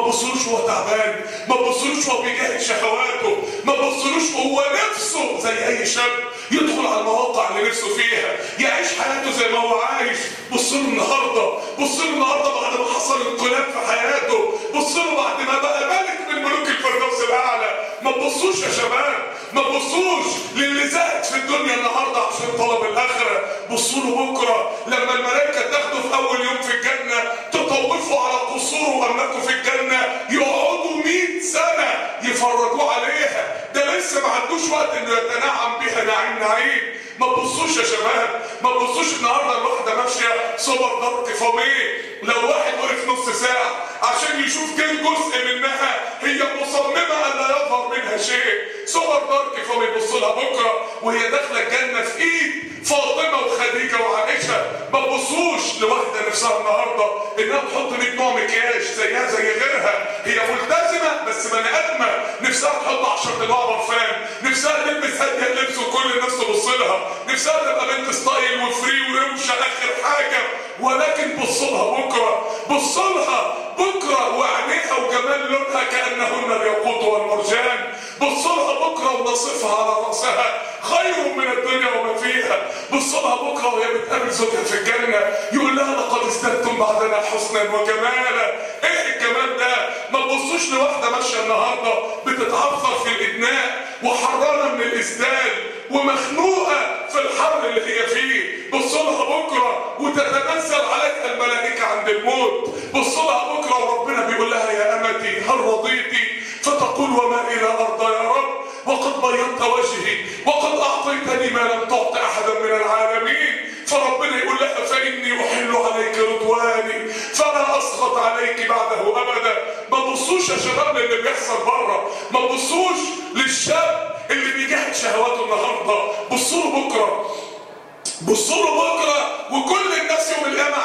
تبصلوش وهو تعبان ما تبصلوش وهو بيجاهد شهواته ما تبصلوش وهو نفسه زي اي شاب يدخل على المواقع اللي نفسه فيها يعيش حياته زي ما هو عايش بص له النهارده بص له النهارده بعد ما حصل انقلاب في حياته بص له بعد ما بقى ملك من ملوك الفردوس الاعلى ما تبصوش يا شباب ما تبصوش للي زهد في الدنيا النهارده عشان طلب الاخره بصوا له بكره لما الملائكه تاخده في اول يوم في الجنه تطوفوا على قصور واملاكه في الجنه يقعدوا 100 سنه يفرجوا عليها ده لسه ما عندوش وقت انه يتنعم بيها نعيم نعيم ما تبصوش يا شباب ما تبصوش النهارده الواحده ماشيه سوبر دارك فاميه لو واحد وقف نص ساعه عشان يشوف كم جزء منها هي مصممه ان لا يظهر منها شيء سوبر دارك فاميه يبص لها بكره وهي داخله الجنه في ايد فاطمه وخديجه وعائشه ما تبصوش لواحده نفسها النهارده انها تحط 100 نوع مكياج زيها زي غيرها هي ملتزمه بس بني ادمه نفسها تحط 10 انواع برفان نفسها تلبس هاديه اللبس وكل الناس تبص لها نفسها تبقى بنت ستايل وفري وروشه اخر حاجه ولكن بص لها بكره بص لها بكره وعينيها وجمال لونها كانهن الياقوت والمرجان بص لها بكره ونصفها على راسها خير من الدنيا وما فيها بص لها بكره وهي بتقابل زوجها في الجنه يقول لها لقد ازددتم بعدنا حسنا وجمالا ايه الجمال ده ما تبصوش لواحده ماشيه النهارده بتتعثر في الادناء وحرانه من الاسدال ومخنوقه في الحر اللي هي فيه بص لها بكره وتتنزل عليها الملائكه عند الموت بص لها بكره وربنا بيقول لها يا امتي هل رضيتي فتقول وما الى ارضى يا رب وقد بيضت وجهي وقد اعطيتني ما لم تعط احدا من العالمين فربنا يقول لها فاني احل عليك رضواني فلا اسخط عليك بعده ابدا ما تبصوش يا شباب للي بيحصل بره ما تبصوش للشاب اللي بيجاهد شهواته النهارده بصوا له بكره بصوا له بكره وكل الناس يوم القيامه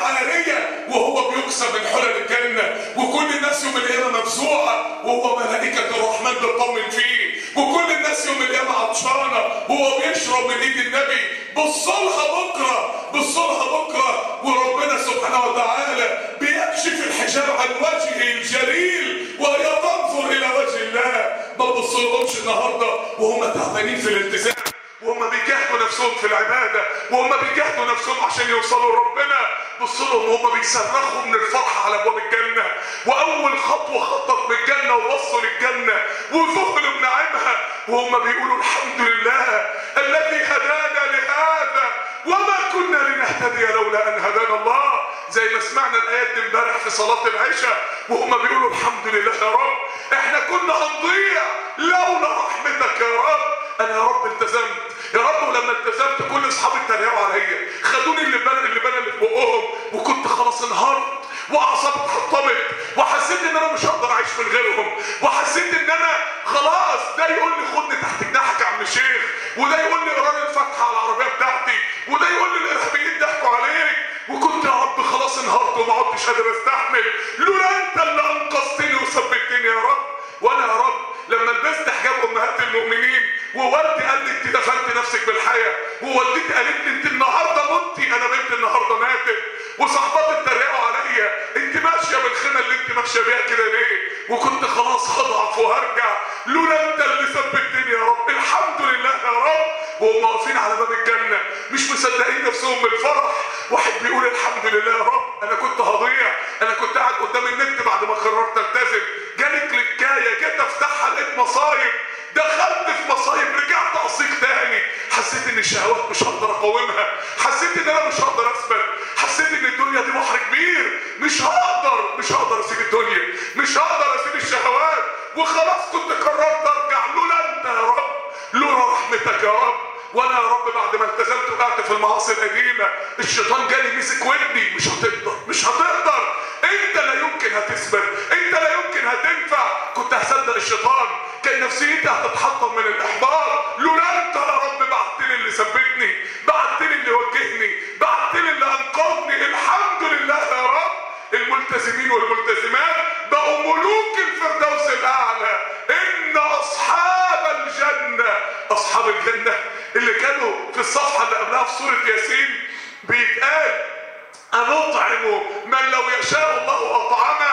عاريه وهو بيكسب من حلل الجنه وكل الناس يوم القيامه مفزوعه وهو ملائكه الرحمن بتطمن فيه وكل الناس يوم القيامه عطشانه وهو بيشرب من ايد النبي بصوا لها بكره بصوا لها بكره وربنا سبحانه وتعالى بيكشف الحجاب عن وجهه الجليل وهي تنظر الى وجه الله ما تبصلهمش النهارده وهم تعبانين في الالتزام وهم بيجاهدوا نفسهم في العبادة وهم بيجاهدوا نفسهم عشان يوصلوا لربنا بص لهم وهم بيصرخوا من الفرحة على ابواب الجنة واول خطوة خطت من الجنة وبصوا للجنة وذهلوا بنعيمها وهم بيقولوا الحمد لله الذي هدانا لهذا وما كنا لنهتدي لولا ان هدانا الله زي ما سمعنا الايات دي امبارح في صلاة العشاء وهم بيقولوا الحمد لله يا رب احنا كنا هنضيع لولا رحمتك يا رب انا يا رب التزمت يا رب ولما التزمت كل اصحابي اتريقوا عليا خدوني اللي بنا اللي بنا اللي في بقهم وكنت خلاص انهارت واعصابي اتحطمت وحسيت ان انا مش هقدر اعيش من غيرهم وحسيت ان انا خلاص ده يقول لي خدني تحت جناحك يا عم الشيخ وده يقول لي قرار الفاتحه على العربيه بتاعتي وده يقول لي الارهابيين ضحكوا عليك وكنت يا رب خلاص انهارت وما عدتش قادر استحمل لولا انت اللي انقذتني وثبتني يا رب وانا يا رب لما لبست حجاب امهات المؤمنين ووالدي قال لي انت دفنت نفسك بالحياه ووالدتي قالت لي انت النهارده متي انا بنت النهارده ماتت وصحباتي اتريقوا عليا انت ماشيه بالخيمه اللي انت ماشيه بيها كده ليه وكنت خلاص هضعف وهرجع لولا انت اللي ثبتني يا رب الحمد لله يا رب وهم واقفين على باب الجنه مش مصدقين نفسهم من الفرح واحد بيقول الحمد لله يا رب انا كنت هضيع انا كنت قاعد قدام النت بعد ما قررت التزم جالي كليكايه جيت افتحها لقيت مصايب دخلت في مصايب رجعت اصيق تاني حسيت ان الشهوات مش هقدر اقاومها حسيت ان انا مش هقدر اثبت حسيت ان الدنيا دي بحر كبير مش هقدر مش هقدر اسيب الدنيا مش هقدر اسيب الشهوات وخلاص كنت قررت ارجع لولا انت يا رب لولا رحمتك يا رب وانا يا رب بعد ما التزمت وقعت في المعاصي القديمه الشيطان جالي مسك ودني مش هتقدر مش هتقدر انت لا يمكن هتثبت انت لا يمكن هتنفع كنت هصدق الشيطان كان نفسيتي هتتحطم من الاحباط لولا انت يا رب بعتني اللي ثبتني بعتني اللي وجهني بعتني اللي انقذني الحمد لله يا رب الملتزمين والملتزمات بقوا ملوك الفردوس الاعلى ان اصحاب الجنه اصحاب الجنه اللي كانوا في الصفحه اللي قبلها في سوره ياسين بيتقال أنطعم من لو يشاء الله أطعمه كانوا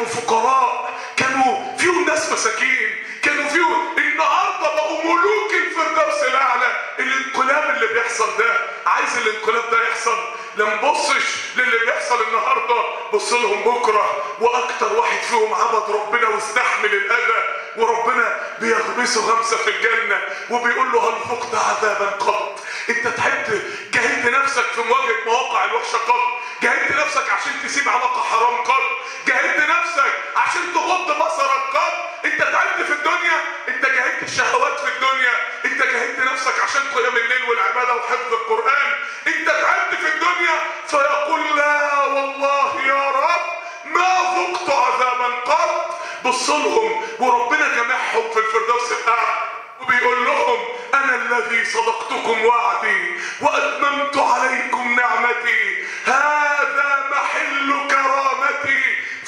كانوا فقراء كانوا فيهم ناس مساكين كانوا فيهم النهارده بقوا ملوك الفردوس الاعلى الانقلاب اللي بيحصل ده عايز الانقلاب ده يحصل لا نبصش للي بيحصل النهارده بص لهم بكره واكتر واحد فيهم عبد ربنا واستحمل الاذى وربنا بيغمسه غمسه في الجنه وبيقول له هل فقت عذابا قط انت تعبت جاهدت نفسك في مواجهه مواقع الوحشه قط جاهدت نفسك عشان تسيب علاقه حرام قط جاهدت نفسك عشان تغض بصرك قط انت تعبت في الدنيا انت جاهدت الشهوات في الدنيا انت جاهدت نفسك عشان قيام الليل والعباده وحفظ القران انت تعبت في الدنيا فيقول لا والله يا رب ما ذقت عذابا قط بص لهم وربنا جمعهم في الفردوس الاعلى وبيقول لهم انا الذي صدقتكم وعدي واتممت عليكم نعمتي هذا محل كرامتي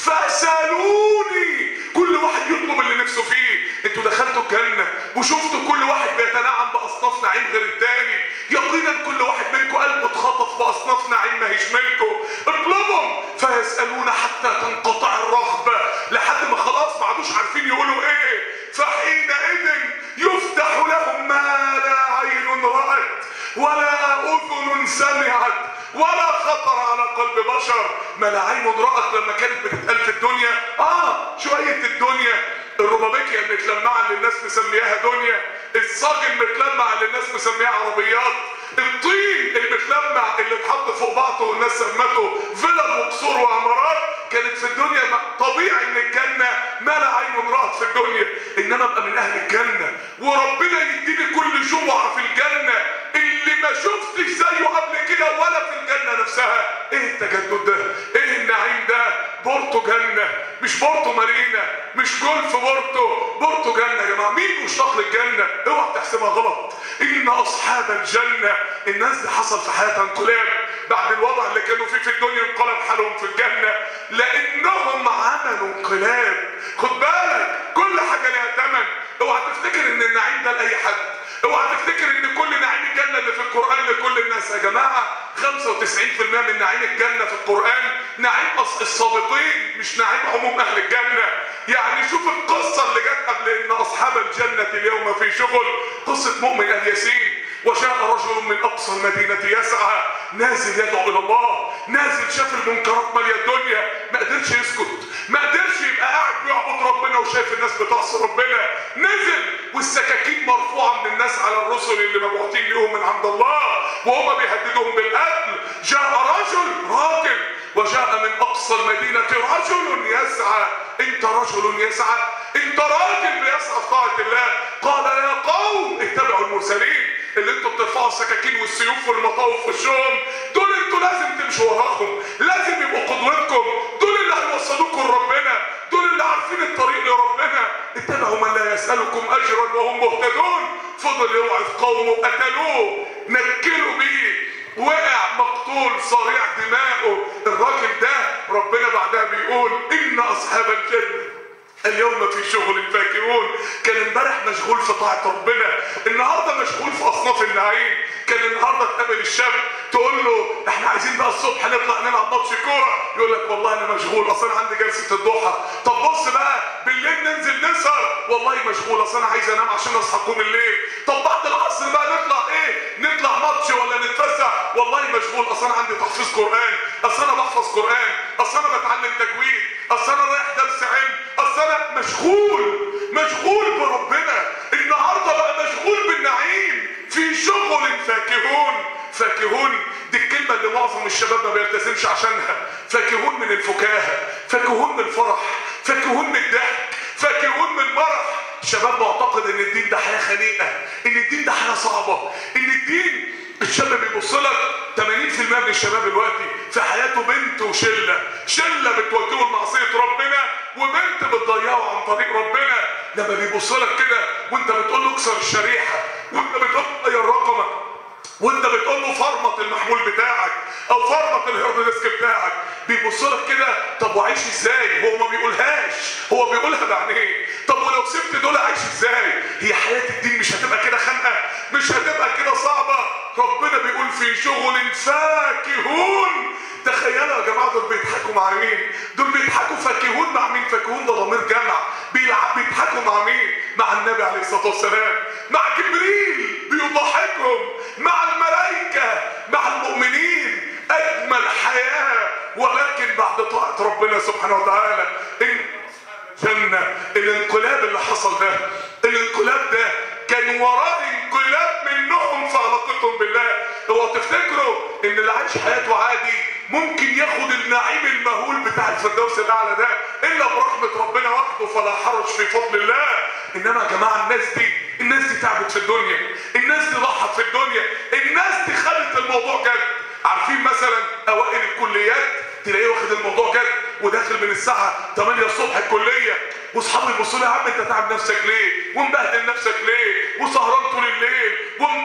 فاسالوني كل واحد يطلب اللي نفسه فيه انتوا دخلتوا الجنه وشفتوا كل واحد بيتنعم باصناف نعيم غير التاني يقينا كل واحد منكم قلبه اتخطف باصناف نعيم ما هيش منكم اطلبهم فيسالون حتى تنقطع الرغبه لحد ما خلاص ما عادوش عارفين يقولوا ايه فحينئذ يفتح لهم ما لا عين رأت ولا أذن سمعت ولا خطر على قلب بشر ما لا عين رأت لما كانت بتتقال في الدنيا اه شوية الدنيا الربابيكيا المتلمعة اللي الناس مسمياها دنيا الصاج المتلمع اللي الناس مسميها عربيات الطين المتلمع اللي اتحط فوق بعضه والناس سمته فيلا وقصور وعمارات كانت في الدنيا طبيعي ان الجنة ما لا عين رأت في الدنيا انما ابقى من اهل الجنة وربنا يديني كل جمعة في الجنة اللي ما شفتش زيه قبل كده ولا في الجنة نفسها ايه التجدد ده ايه النعيم ده بورتو جنة مش بورتو مارينا مش جولف بورتو بورتو جنة يا جماعة مين مشتاق للجنة اوعى تحسبها غلط ان اصحاب الجنة الناس دي حصل في حياتها انقلاب بعد الوضع اللي كانوا فيه في الدنيا انقلب حالهم في الجنة لانهم عملوا انقلاب خد بالك كل حاجة لها ثمن اوعى تفتكر ان النعيم ده لاي حد اوعى تفتكر ان كل نعيم الجنة اللي في القرآن لكل الناس يا جماعة 95% من نعيم الجنة في القرآن نعيم الصادقين مش نعيم عموم اهل الجنة يعني شوف القصة اللي جت قبل ان اصحاب الجنة اليوم في شغل قصة مؤمن الياسين وجاء رجل من اقصى المدينة يسعى نازل يدعو الى الله نازل شاف المنكرات مالية الدنيا ما قدرش يسكت ما قدرش يبقى قاعد بيعبد ربنا وشايف الناس بتعصي ربنا نزل والسكاكين مرفوعة من الناس على الرسل اللي مبعوثين لهم من عند الله وهم بيهددوهم بالقتل جاء رجل راجل وجاء من اقصى المدينة رجل يسعى انت رجل يسعى انت راجل بيسعى في طاعة الله قال يا قوم اتبعوا المرسلين اللي انتوا بترفعوا السكاكين والسيوف والمطاوف في وشهم دول انتوا لازم تمشوا وراهم لازم يبقوا قدوتكم دول اللي هيوصلوكم لربنا دول اللي عارفين الطريق لربنا اتبعوا من لا يسألكم اجرا وهم مهتدون فضل يوعظ قومه قتلوه نكلوا بيه وقع مقتول صريع دماغه الراجل ده ربنا بعدها بيقول ان اصحاب الجنه اليوم في شغل فاكهون كان امبارح مشغول في طاعة ربنا النهاردة مشغول في أصناف النعيم كان النهاردة تقابل الشاب تقول له احنا عايزين بقى الصبح نطلع نلعب ماتش كورة يقول لك والله انا مشغول اصل انا عندي جلسة الضحى طب بص بقى بالليل ننزل نسهر والله مشغول اصل انا عايز انام عشان اصحى اقوم الليل طب بعد العصر بقى نطلع ايه نطلع ماتش ولا نتفسح والله مشغول اصل انا عندي تحفيظ قرآن اصل انا بحفظ قرآن اصل انا بتعلم تجويد اصل انا رايح درس علم اصل انا مشغول مشغول بربنا النهارده بقى مشغول بالنعيم في شغل فاكهون فاكهون دي الكلمة اللي معظم الشباب ما بيلتزمش عشانها فاكهون من الفكاهة فاكهون من الفرح فاكهون من الضحك فاكهون من المرح الشباب معتقد ان الدين ده حياة خنيقة ان الدين ده حياة صعبة ان الدين الشاب بيبص لك 80% من الشباب دلوقتي في حياته بنت وشله شله بتوجهه لمعصيه ربنا وبنت بتضيعه عن طريق ربنا لما بيبص لك كده وانت بتقول له اكسر الشريحه وانت بتقول له غير رقمك وانت بتقول له فرمط المحمول بتاعك او فرمط الهارد ديسك بتاعك بيبص لك كده طب وعيش ازاي هو ما بيقولهاش هو بيقولها بعينيه طب ولو سبت دول عايش ازاي هي حياه الدين مش هتبقى كده خانقه مش هتبقى كده صعبه ربنا بيقول في شغل فاكهون تخيلوا يا جماعه دول بيضحكوا مع مين دول بيضحكوا فاكهون مع مين فاكرون ده ضمير جمع بيلعب بيضحكوا مع مين مع النبي عليه الصلاه والسلام مع جبريل بيضحكهم مع الملائكه مع المؤمنين اجمل حياه ولكن بعد طاعه ربنا سبحانه وتعالى ان جنة الانقلاب اللي حصل ده الانقلاب ده كان وراه انقلاب منهم في علاقتهم بالله هو تفتكروا ان اللي عايش حياته عادي ممكن ياخد النعيم المهول بتاع الفردوس الاعلى ده الا برحمه ربنا وحده فلا حرج في فضل الله انما يا جماعه الناس دي الناس دي تعبت في الدنيا الناس دي ضحت في الدنيا الناس دي خدت الموضوع جد عارفين مثلا اوائل الكليات تلاقيه واخد الموضوع جد وداخل من الساعه 8 الصبح الكليه واصحابه يبصوا له يا عم انت تعب نفسك ليه ومبهدل نفسك ليه وسهران طول الليل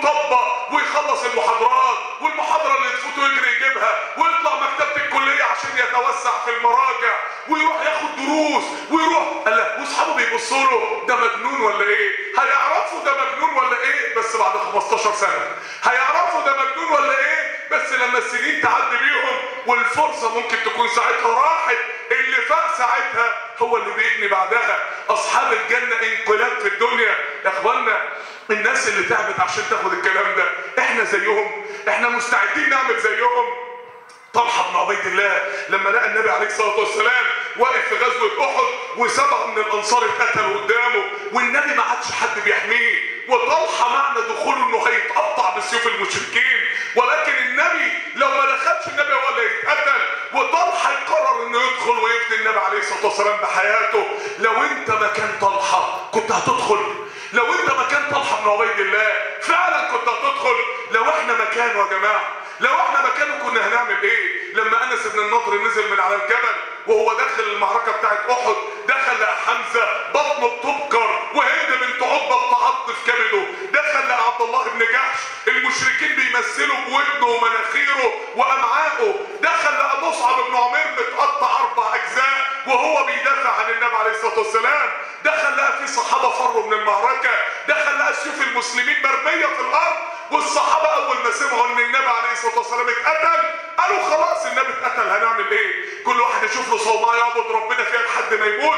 ومطبق ويخلص المحاضرات والمحاضره اللي تفوته يجري يجيبها ويطلع مكتبه الكليه عشان يتوسع في المراجع ويروح ياخد دروس ويروح قال لا واصحابه بيبصوا له ده مجنون ولا ايه هيعرفوا ده مجنون ولا ايه بس بعد 15 سنه هيعرفوا ده مجنون ولا ايه بس لما السنين تعدي بيهم والفرصه ممكن تكون ساعتها راحت اللي فاق ساعتها هو اللي بيبني بعدها اصحاب الجنه انقلاب في الدنيا يا اخوانا الناس اللي تعبت عشان تاخد الكلام ده احنا زيهم احنا مستعدين نعمل زيهم طلحه بن عبيد الله لما لقى النبي عليه الصلاه والسلام واقف في غزوه احد وسبعه من الانصار اتقتلوا قدامه والنبي ما عادش حد بيحميه وطلحه معنى دخوله انه هيتقطع بسيوف المشركين ولكن النبي لو ما دخلش النبي هو اللي هيتقتل وطلحه يقرر انه يدخل ويفدي النبي عليه الصلاه والسلام بحياته لو انت مكان طلحه كنت هتدخل لو انت مكان طلحه بن عبيد الله فعلا كنت هتدخل لو احنا مكانه يا جماعه لو احنا مكانه كنا هنعمل ايه لما انس بن النضر نزل من على الجبل وهو داخل المعركه بتاعت احد دخل لقى حمزه بطنه بتبكر وهند بنت عقبه بتعض في كبده دخل لقى عبد الله بن جحش المشركين بيمثلوا بودنه ومناخيره وامعائه دخل لقى مصعب بن عمير متقطع اربع اجزاء وهو بيدافع عن النبي عليه الصلاه والسلام دخل لقى في صحابه فروا من المعركه دخل لقى سيوف المسلمين مرميه في الارض والصحابة أول ما سمعوا إن النبي عليه الصلاة والسلام اتقتل قالوا خلاص النبي اتقتل هنعمل إيه؟ كل واحد يشوف له صومعة يعبد ربنا فيها لحد ما يموت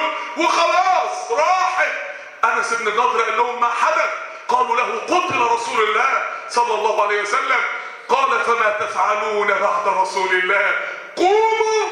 وخلاص راحت أنس بن النضر قال لهم ما حدث؟ قالوا له قتل رسول الله صلى الله عليه وسلم قال فما تفعلون بعد رسول الله قوموا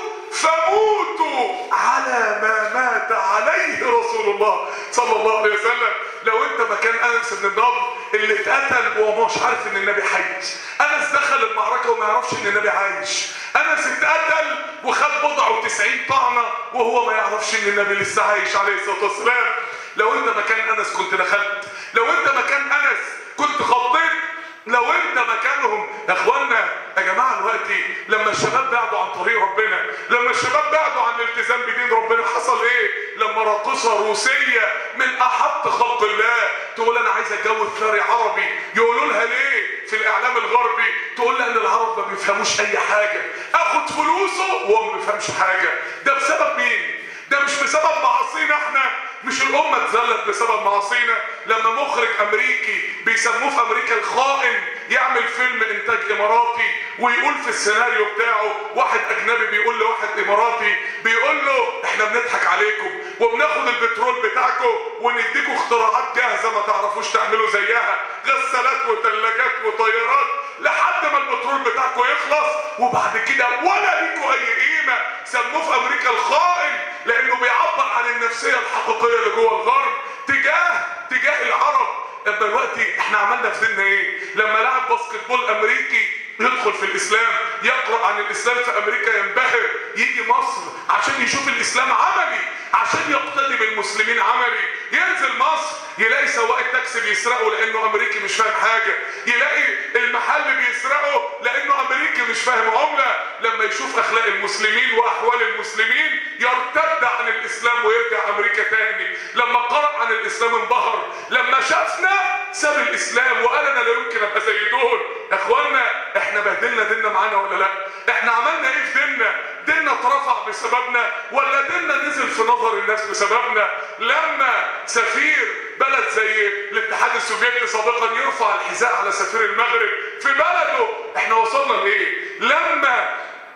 فموتوا على ما مات عليه رسول الله صلى الله عليه وسلم لو انت مكان انس بن النضر اللي اتقتل وهو مش عارف ان النبي حي انس دخل المعركه وما يعرفش ان النبي عايش انس اتقتل وخد بضعه 90 طعنه وهو ما يعرفش ان النبي لسه عايش عليه الصلاه والسلام لو انت مكان انس كنت دخلت لو انت مكان انس كنت خضيت لو انت مكانهم يا اخوانا يا جماعه دلوقتي لما الشباب بعدوا عن طريق ربنا لما الشباب بعدوا عن الالتزام بدين ربنا حصل ايه لما راقصه روسيه من احط خلق الله تقول انا عايز اتجوز ثري عربي يقولوا لها ليه في الاعلام الغربي تقول لها ان العرب ما بيفهموش اي حاجه اخد فلوسه وهو ما بيفهمش حاجه ده بسبب مين ده مش بسبب معاصينا احنا مش الامه اتذلت بسبب معاصينا لما مخرج امريكي بيسموه في امريكا الخائن يعمل فيلم انتاج اماراتي ويقول في السيناريو بتاعه واحد اجنبي بيقول لواحد اماراتي بيقول له احنا بنضحك عليكم وبناخد البترول بتاعكم ونديكم اختراعات جاهزه ما تعرفوش تعملوا زيها غسالات وثلاجات وطيارات لحد ما البترول بتاعكم يخلص وبعد كده ولا ليكوا اي قيمه سموه في امريكا الخائن لانه بيعبر عن النفسيه الحقيقيه اللي جوه الغرب تجاه تجاه العرب اما دلوقتي احنا عملنا في ديننا ايه لما لاعب باسكت بول امريكي يدخل في الاسلام يقرا عن الاسلام في امريكا ينبهر يجي مصر عشان يشوف الاسلام عملي عشان يقتدي بالمسلمين عملي ينزل مصر يلاقي سواق التاكسي بيسرقه لانه امريكي مش فاهم حاجه يلاقي المحل بيسرقه لانه امريكي مش فاهم عمله لما يشوف اخلاق المسلمين واحوال المسلمين يرتد عن الاسلام ويرجع امريكا تاني لما قرأ عن الاسلام انبهر لما شافنا ساب الاسلام وقال انا لا يمكن ابقى زي دول يا اخوانا احنا بهدلنا ديننا معانا ولا لا احنا عملنا ايه في ديننا ديننا اترفع بسببنا ولا ديننا نزل في نظر الناس بسببنا لما سفير بلد زي الاتحاد السوفيتي سابقا يرفع الحذاء على سفير المغرب في بلده احنا وصلنا لايه لما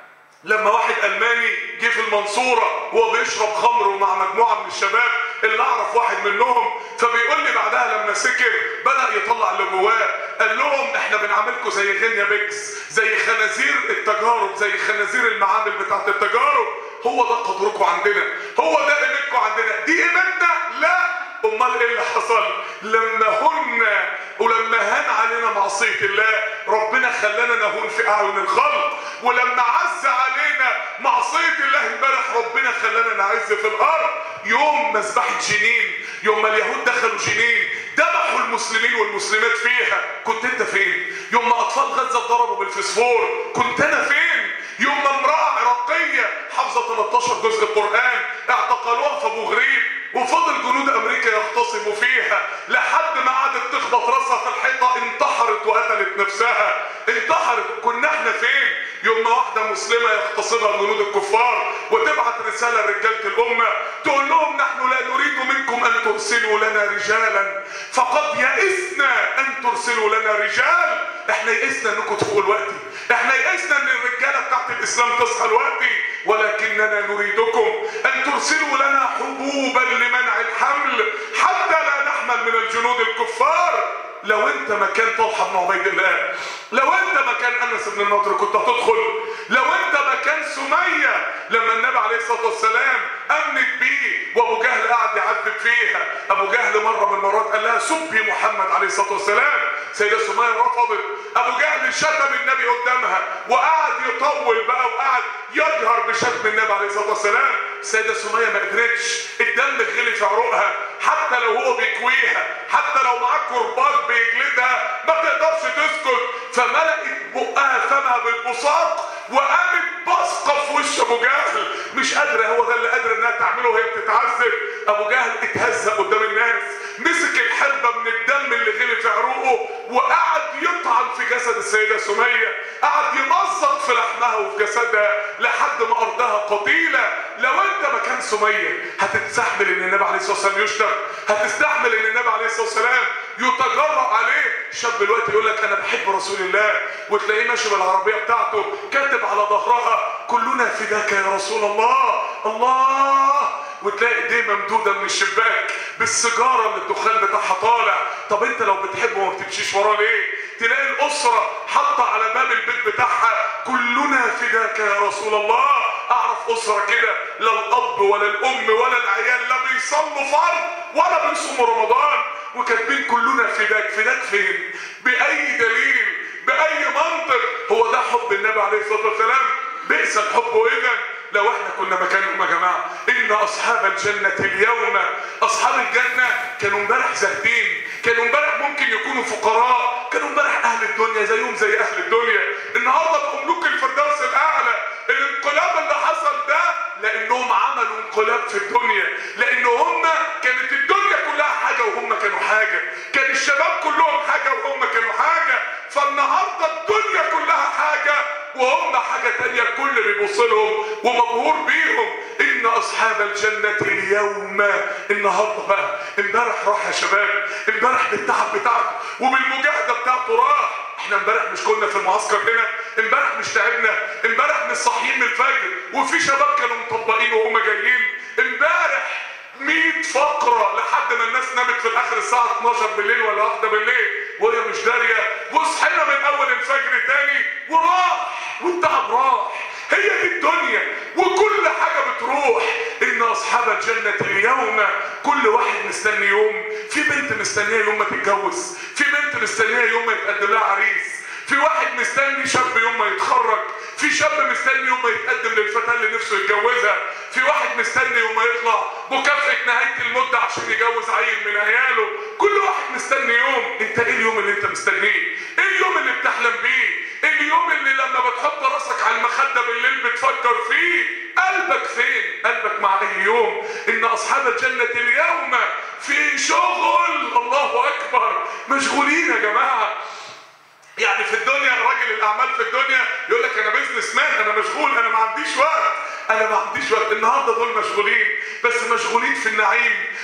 لما واحد الماني جه في المنصوره وهو بيشرب خمر ومع مجموعه من الشباب اللي اعرف واحد منهم فبيقول لي بعدها لما سكر بدا يطلع اللي جواه قال لهم احنا بنعاملكم زي غينيا بيكس زي خنازير التجارب زي خنازير المعامل بتاعت التجارب هو ده قدركم عندنا هو ده قيمتكم عندنا دي قيمتنا لا امال ايه اللي حصل لما هن ولما هان علينا معصيه الله ربنا خلانا نهون في اعين الخلق ولما عز علينا معصيه الله امبارح ربنا خلانا نعز في الارض يوم مذبحه جنين يوم ما اليهود دخلوا جنين ذبحوا المسلمين والمسلمات فيها كنت انت فين يوم ما اطفال غزه ضربوا بالفسفور كنت انا فين يوم ما امراه عراقيه حافظه 13 جزء قران اعتقلوها في ابو غريب وفضل جنود امريكا يختصموا فيها لحد ما قعدت تخبط راسها في الحيطه انتحرت وقتلت نفسها انتحرت كنا احنا فين يوم ما واحده مسلمه يغتصبها جنود الكفار وتبعت رساله لرجاله الامه تقول لهم نحن لا نريد منكم ان ترسلوا لنا رجالا فقد يئسنا ان ترسلوا لنا رجال احنا يئسنا انكم تفوقوا الوقت احنا يئسنا ان الرجاله بتاعت الاسلام تصحى الوقت ولكننا نريدكم ان ترسلوا لنا حبوبا لمنع الحمل حتى لا نحمل من الجنود الكفار لو انت مكان طلحه بن عبيد الله لو انت مكان انس بن النضر كنت هتدخل لو انت مكان سميه لما النبي عليه الصلاه والسلام امنت بيه وابو جهل قعد يعذب فيها ابو جهل مره من المرات قال لها سبي محمد عليه الصلاه والسلام سيده سميه رفضت ابو جهل شتم النبي قدامها وقعد يطول بقى وقعد يجهر بشتم النبي عليه الصلاه والسلام السيده سميه ما قدرتش الدم غلي في عروقها حتى لو هو بيكويها حتى لو معاه كرباج بيجلدها ما تقدرش تسكت فملأت بقها فمها بالبصاق وقامت بصقه في وش ابو جهل مش قادره هو ده اللي قادر انها تعمله وهي بتتعذب ابو جهل اتهزق قدام الناس مسك الحربه من الدم اللي غلي في عروقه وقعد يطعن في جسد السيده سميه قعد يمزق في لحمها وفي جسدها لحد ما ارضها قتيله لو انت مكان سميه هتستحمل ان النبي عليه الصلاه والسلام يشتم هتستحمل ان النبي عليه الصلاه والسلام يتجرأ عليه شاب دلوقتي يقول لك انا بحب رسول الله وتلاقيه ماشي بالعربيه بتاعته كاتب على ظهرها كلنا فداك يا رسول الله الله وتلاقي ايديه ممدوده من الشباك بالسيجاره اللي الدخان بتاعها طالع طب انت لو بتحبه وما بتمشيش وراه ليه تلاقي الاسره حاطه على باب البيت بتاعها كلنا فداك يا رسول الله اعرف اسره كده لا الاب ولا الام ولا العيال لا بيصلوا فرض ولا بيصوموا رمضان وكاتبين كلنا فداك فداك فين باي دليل باي منطق هو ده حب النبي عليه الصلاه والسلام بئس الحب اذا لو احنا كنا مكانهم يا جماعه ان اصحاب الجنه اليوم اصحاب الجنه كانوا امبارح زاهدين كانوا امبارح ممكن يكونوا فقراء كانوا امبارح اهل الدنيا زيهم زي اهل الدنيا النهارده بقوا ملوك الفردوس الاعلى الانقلاب اللي حصل ده لانهم عملوا انقلاب في الدنيا لان هم كانت الدنيا كلها حاجه وهم كانوا حاجه كان الشباب كلهم حاجه وهم كانوا حاجه فالنهارده الدنيا كلها حاجه وهم حاجة تانية الكل بيبص لهم ومبهور بيهم إن أصحاب الجنة اليوم النهاردة بقى امبارح راح يا شباب امبارح بالتعب بتاعته وبالمجاهدة بتاعته راح احنا امبارح مش كنا في المعسكر هنا امبارح مش تعبنا امبارح مش صاحيين من الفجر وفي شباب كانوا مطبقين وهم جايين امبارح 100 فقرة لحد ما الناس نامت في الاخر الساعة 12 بالليل ولا واحدة بالليل وهي مش دارية وصحينا من اول الفجر تاني وراح والتعب راح هي دي الدنيا وكل حاجة بتروح ان اصحاب الجنة اليوم كل واحد مستني يوم في بنت مستنية يوم ما تتجوز في بنت مستنية يوم ما يتقدم لها عريس في واحد مستني شاب يوم ما يتخرج في شاب مستني يوم ما يتقدم للفتاة اللي نفسه يتجوزها في واحد مستني يوم ما يطلع مكافأة نهاية المدة عشان يجوز عيل من عياله كل واحد مستني يوم انت ايه اليوم اللي انت مستنيه ايه اليوم اللي بتحلم بيه ايه اليوم اللي لما بتحط راسك على المخدة بالليل بتفكر فيه قلبك فين قلبك مع اي يوم ان اصحاب الجنة اليوم في شغل الله اكبر مشغولين يا جماعة يعني في الدنيا راجل الاعمال في الدنيا يقول لك انا بزنس مان انا مشغول انا ما عنديش وقت انا ما عنديش وقت النهارده دول مشغولين بس مشغولين في النعيم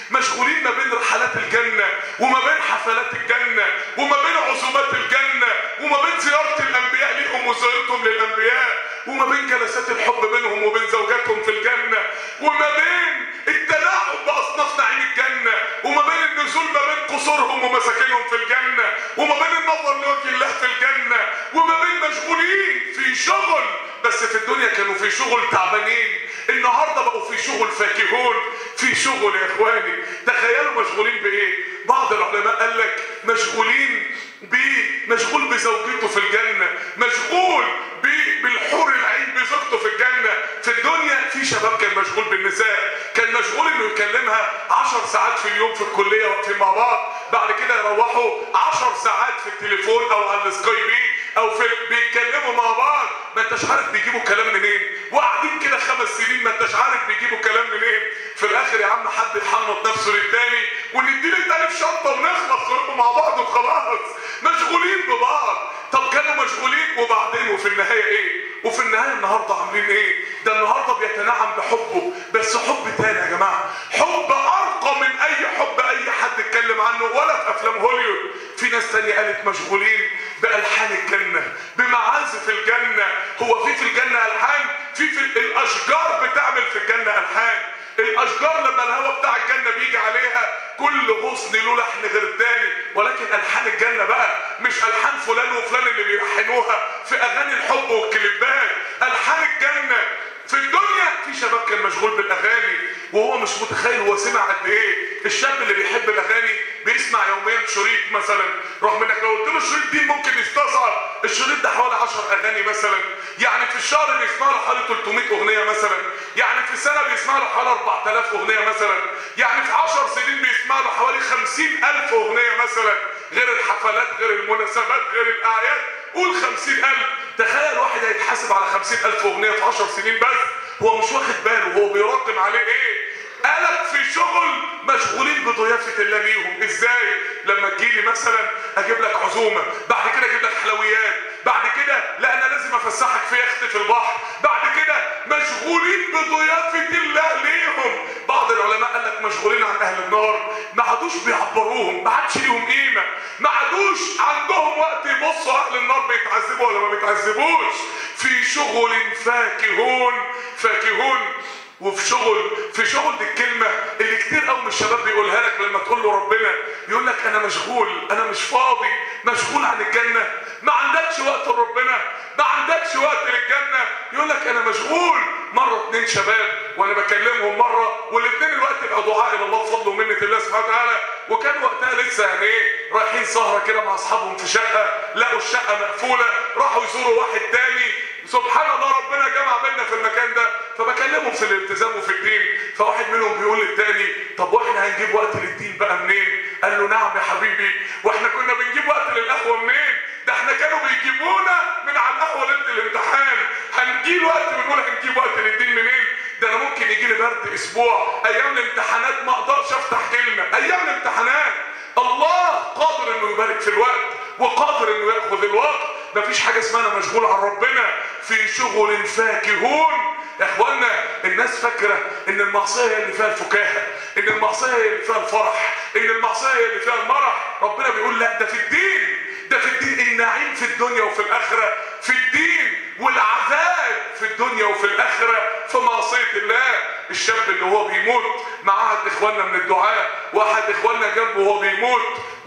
مشغولين ما بين رحلات الجنة وما بين حفلات الجنة وما بين عزومات الجنة وما بين زيارة الأنبياء ليهم وزيارتهم للأنبياء وما بين جلسات الحب بينهم وبين زوجاتهم في الجنة وما بين التلاعب بأصناف نعيم الجنة وما بين النزول ما بين قصورهم ومساكنهم في الجنة وما بين النظر لوجه الله في الجنة وما بين مشغولين في شغل بس في الدنيا كانوا في شغل تعبانين النهارده بقوا في شغل فاكهون في شغل يا اخواني تخيلوا مشغولين بايه بعض العلماء قال لك مشغولين ب مشغول بزوجته في الجنه مشغول ب بالحور العين بزوجته في الجنه في الدنيا في شباب كان مشغول بالنساء كان مشغول انه يكلمها 10 ساعات في اليوم في الكليه واقفين مع بعض بعد كده يروحوا 10 ساعات في التليفون او على السكايب او في بيتكلموا مع بعض ما انتش عارف بيجيبوا كلام منين وقاعدين كده خمس سنين ما انتش عارف بيجيبوا كلام منين في الاخر يا عم حد يحنط نفسه للتاني وندي للتاني في شنطه ونخلص ونبقى مع بعض وخلاص مشغولين ببعض طب كانوا مشغولين وبعدين وفي النهايه ايه وفي النهايه النهارده عاملين ايه ده النهارده بيتنعم بحبه بس حب تاني يا جماعه حب ارقى من اي حب اي حد اتكلم عنه ولا في افلام هوليوود في ناس تانية قالت مشغولين بالحان الجنه بمعازف الجنه هو في في الجنه الحان في في الاشجار بتعمل في الجنه الحان الاشجار لما الهواء بتاع الجنه بيجي عليها كل غصن له لحن غير التاني ولكن الحان الجنه بقى مش الحان فلان وفلان اللي بيلحنوها في اغاني الحب والكليبات الحان الجنه في الدنيا في شباب كان مشغول بالاغاني وهو مش متخيل هو سمع قد ايه الشاب اللي بيحب الاغاني بيسمع يوميا شريط مثلا رغم انك لو قلت له الشريط دي ممكن يستصعب الشريط ده حوالي 10 اغاني مثلا يعني في الشهر بيسمع له حوالي 300 اغنيه مثلا يعني في السنه بيسمع له حوالي 4000 اغنيه مثلا يعني في 10 سنين بيسمع له حوالي 50000 اغنيه مثلا غير الحفلات غير المناسبات غير الاعياد قول 50000 تخيل واحد هيتحاسب على 50000 اغنيه في 10 سنين بس هو مش واخد باله هو بيراقم عليه ايه قالك في شغل مشغولين بضيافة الله ليهم ازاي لما تجيلي مثلا اجيب لك عزومة بعد كده اجيب لك حلويات بعد كده لا انا لازم افسحك في يخت في البحر بعد كده مشغولين بضيافة الله ليهم بعض العلماء قال لك مشغولين عن اهل النار ما عادوش بيعبروهم ما عادش ليهم قيمة ما عادوش عندهم وقت يبصوا اهل النار بيتعذبوا ولا ما بيتعذبوش في شغل فاكهون فاكهون وفي شغل في شغل دي الكلمة اللي كتير قوي من الشباب بيقولها لك لما تقول له ربنا يقول لك انا مشغول انا مش فاضي مشغول عن الجنة ما عندكش وقت لربنا ما عندكش وقت للجنة يقول لك انا مشغول مرة اتنين شباب وانا بكلمهم مرة والاتنين الوقت يبقى دعاء الى الله بفضل ومنة الله سبحانه وتعالى وكان وقتها لسه يعني ايه رايحين سهرة كده مع اصحابهم في شقة لقوا الشقة مقفولة راحوا يزوروا واحد تاني سبحان الله ربنا جمع بيننا في المكان ده فبكلمهم في الالتزام وفي الدين فواحد منهم بيقول للتاني طب واحنا هنجيب وقت للدين بقى منين قال له نعم يا حبيبي واحنا كنا بنجيب وقت للقهوه منين ده احنا كانوا بيجيبونا من على القهوه ليله الامتحان هنجيب وقت بنقول هنجيب وقت للدين منين ده انا ممكن يجي لي برد اسبوع ايام الامتحانات ما اقدرش افتح كلمه ايام الامتحانات الله قادر انه يبارك في الوقت وقادر انه ياخذ الوقت مفيش حاجه اسمها انا مشغول عن ربنا في شغل فاكهون يا اخوانا الناس فاكره ان المعصيه هي اللي فيها الفكاهه ان المعصيه هي اللي فيها الفرح ان المعصيه هي اللي فيها المرح ربنا بيقول لا ده في الدين ده في الدين النعيم في الدنيا وفي الاخره في الدين والعذاب في الدنيا وفي الاخره في معصيه الله الشاب اللي هو بيموت مع احد اخواننا من الدعاء واحد اخواننا جنبه وهو بيموت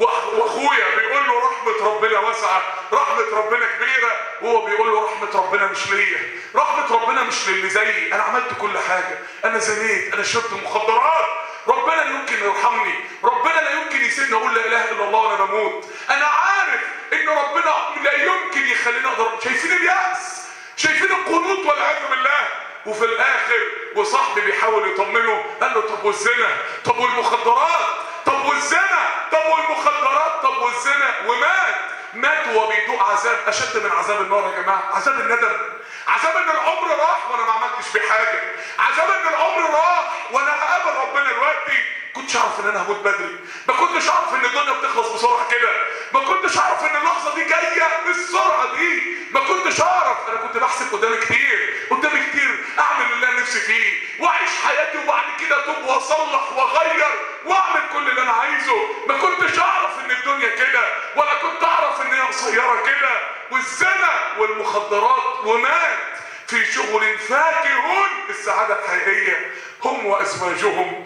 واخويا بيقول له رحمه ربنا واسعه رحمه ربنا كبيره وهو بيقول له رحمه ربنا مش ليا رحمه ربنا مش للي زيي انا عملت كل حاجه انا زنيت انا شربت مخدرات ربنا لا يمكن يرحمني ربنا لا يمكن يسيبني اقول لا اله الا الله وانا بموت انا عارف ان ربنا لا يمكن يخليني اقدر شايفين الياس شايفين القنوط والعياذ بالله وفي الاخر وصاحبي بيحاول يطمنه قال له طب والزنا طب والمخدرات طب والزنا طب والمخدرات طب والزنا ومات مات وهو بيدوق عذاب اشد من عذاب النار يا جماعه عذاب الندم عذاب ان العمر راح وانا ما عملتش فيه حاجه عذاب ان العمر راح وانا هقابل ربنا دلوقتي كنتش اعرف ان انا هموت بدري ما كنتش اعرف ان الدنيا بتخلص بسرعه كده ما كنتش اعرف ان اللحظه دي جايه بالسرعه دي ما كنتش اعرف انا كنت بحسب قدامي كتير قدامي كتير اعمل اللي انا نفسي فيه واعيش حياتي وبعد كده اتوب واصلح واغير عايزه ما كنتش اعرف ان الدنيا كده ولا كنت اعرف ان هي قصيره كده والزنا والمخدرات ومات في شغل فاكهون السعاده الحقيقيه هم وازواجهم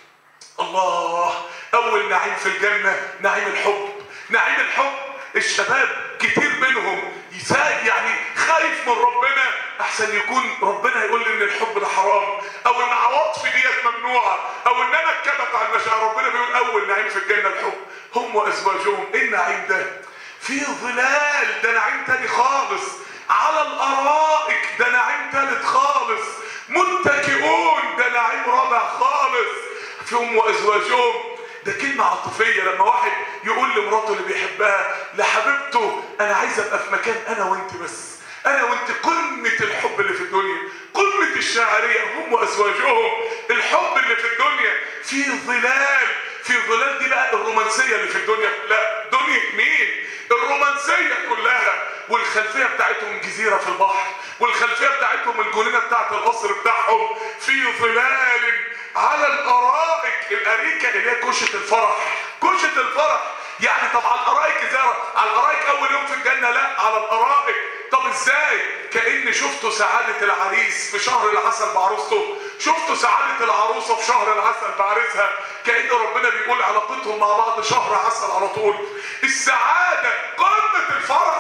الله اول نعيم في الجنه نعيم الحب نعيم الحب الشباب كتير منهم يساعد يعني خايف من ربنا احسن يكون ربنا يقول لي ان الحب ده حرام او ان عواطفي ديت ممنوعه او ان انا اتكبت عن مشاعر ربنا بيقول اول نعيم في الجنه الحب هم وازواجهم ايه النعيم ده في ظلال ده نعيم تاني خالص على الارائك ده نعيم تالت خالص متكئون ده نعيم رابع خالص فيهم وازواجهم ده كلمة عاطفية لما واحد يقول لمراته اللي بيحبها لحبيبته انا عايز ابقى في مكان انا وانت بس انا وانت قمة الحب اللي في الدنيا قمة الشاعرية هم وازواجهم الحب اللي في الدنيا في ظلال في ظلال دي بقى الرومانسية اللي في الدنيا لا دنيا مين الرومانسية كلها والخلفية بتاعتهم جزيرة في البحر والخلفية بتاعتهم الجنينة بتاعت القصر بتاعهم في ظلال على الارائك الاريكة اللي هي كشة الفرح كشة الفرح يعني طب على الارائك ازاي على الارائك اول يوم في الجنة لا على الارائك طب ازاي كأن شفتوا سعادة العريس في شهر العسل بعروسته شفتوا سعادة العروسة في شهر العسل بعريسها كأن ربنا بيقول علاقتهم مع بعض شهر عسل على طول السعادة قمة الفرح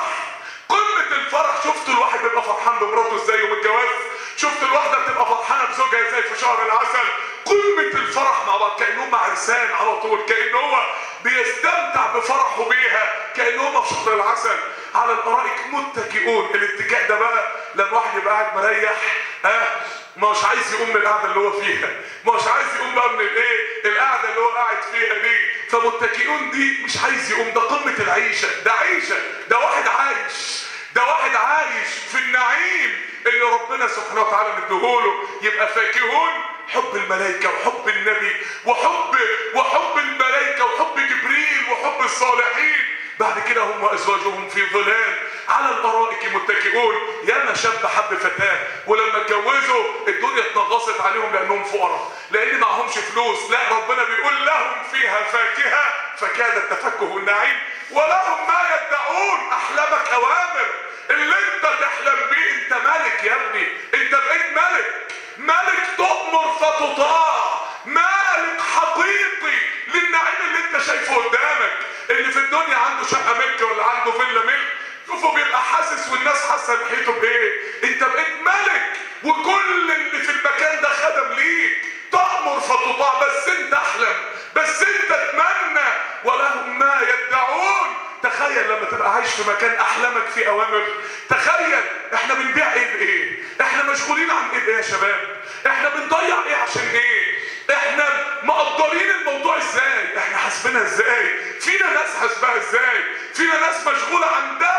قمة الفرح شفتوا الواحد بيبقى فرحان بمراته ازاي يوم الجواز شفتوا الواحدة بتبقى فرحانة بزوجها ازاي في شهر العسل قمة الفرح مع بعض كأنهم عرسان على طول كأن هو بيستمتع بفرحه بيها كأنهم في شهر العسل على الارائك متكئون الاتكاء ده بقى لما واحد يبقى قاعد مريح ها ما مش عايز يقوم من القعده اللي هو فيها ما مش عايز يقوم بقى من الايه القعده اللي هو قاعد فيها دي فمتكئون دي مش عايز يقوم ده قمه العيشه ده عيشه ده واحد عايش ده واحد عايش في النعيم اللي ربنا سبحانه وتعالى مديهوله يبقى فاكهون حب الملائكة وحب النبي وحب وحب الملائكة وحب جبريل وحب الصالحين بعد كده هم وازواجهم في ظلال على الارائك متكئون ياما شاب حب فتاه ولما اتجوزوا الدنيا اتنغصت عليهم لانهم فقراء لان معهمش فلوس لا ربنا بيقول لهم فيها فاكهه فكاد التفكه النعيم ولهم ما يدعون احلامك اوامر اللي انت تحلم بيه انت ملك يا ابني انت بقيت ملك ملك تؤمر فتطاع مالك حقيقي للنعيم اللي انت شايفه قدامك اللي في الدنيا عنده شقه ملك ولا عنده فيلا ملك شوفوا بيبقى حاسس والناس حاسه ناحيته بايه انت بقيت ملك وكل اللي في المكان ده خدم ليك تأمر فتطاع بس انت احلم بس انت اتمنى ولهم ما يدعون تخيل لما تبقى عايش في مكان احلامك فيه اوامر تخيل احنا بنبيع ايه بايه احنا مشغولين عن ايه بايه يا شباب احنا بنضيع ايه عشان ايه احنا مقدرين الموضوع ازاي احنا حاسبينها ازاي فينا ناس حاسباها ازاي فينا ناس مشغولة عن ده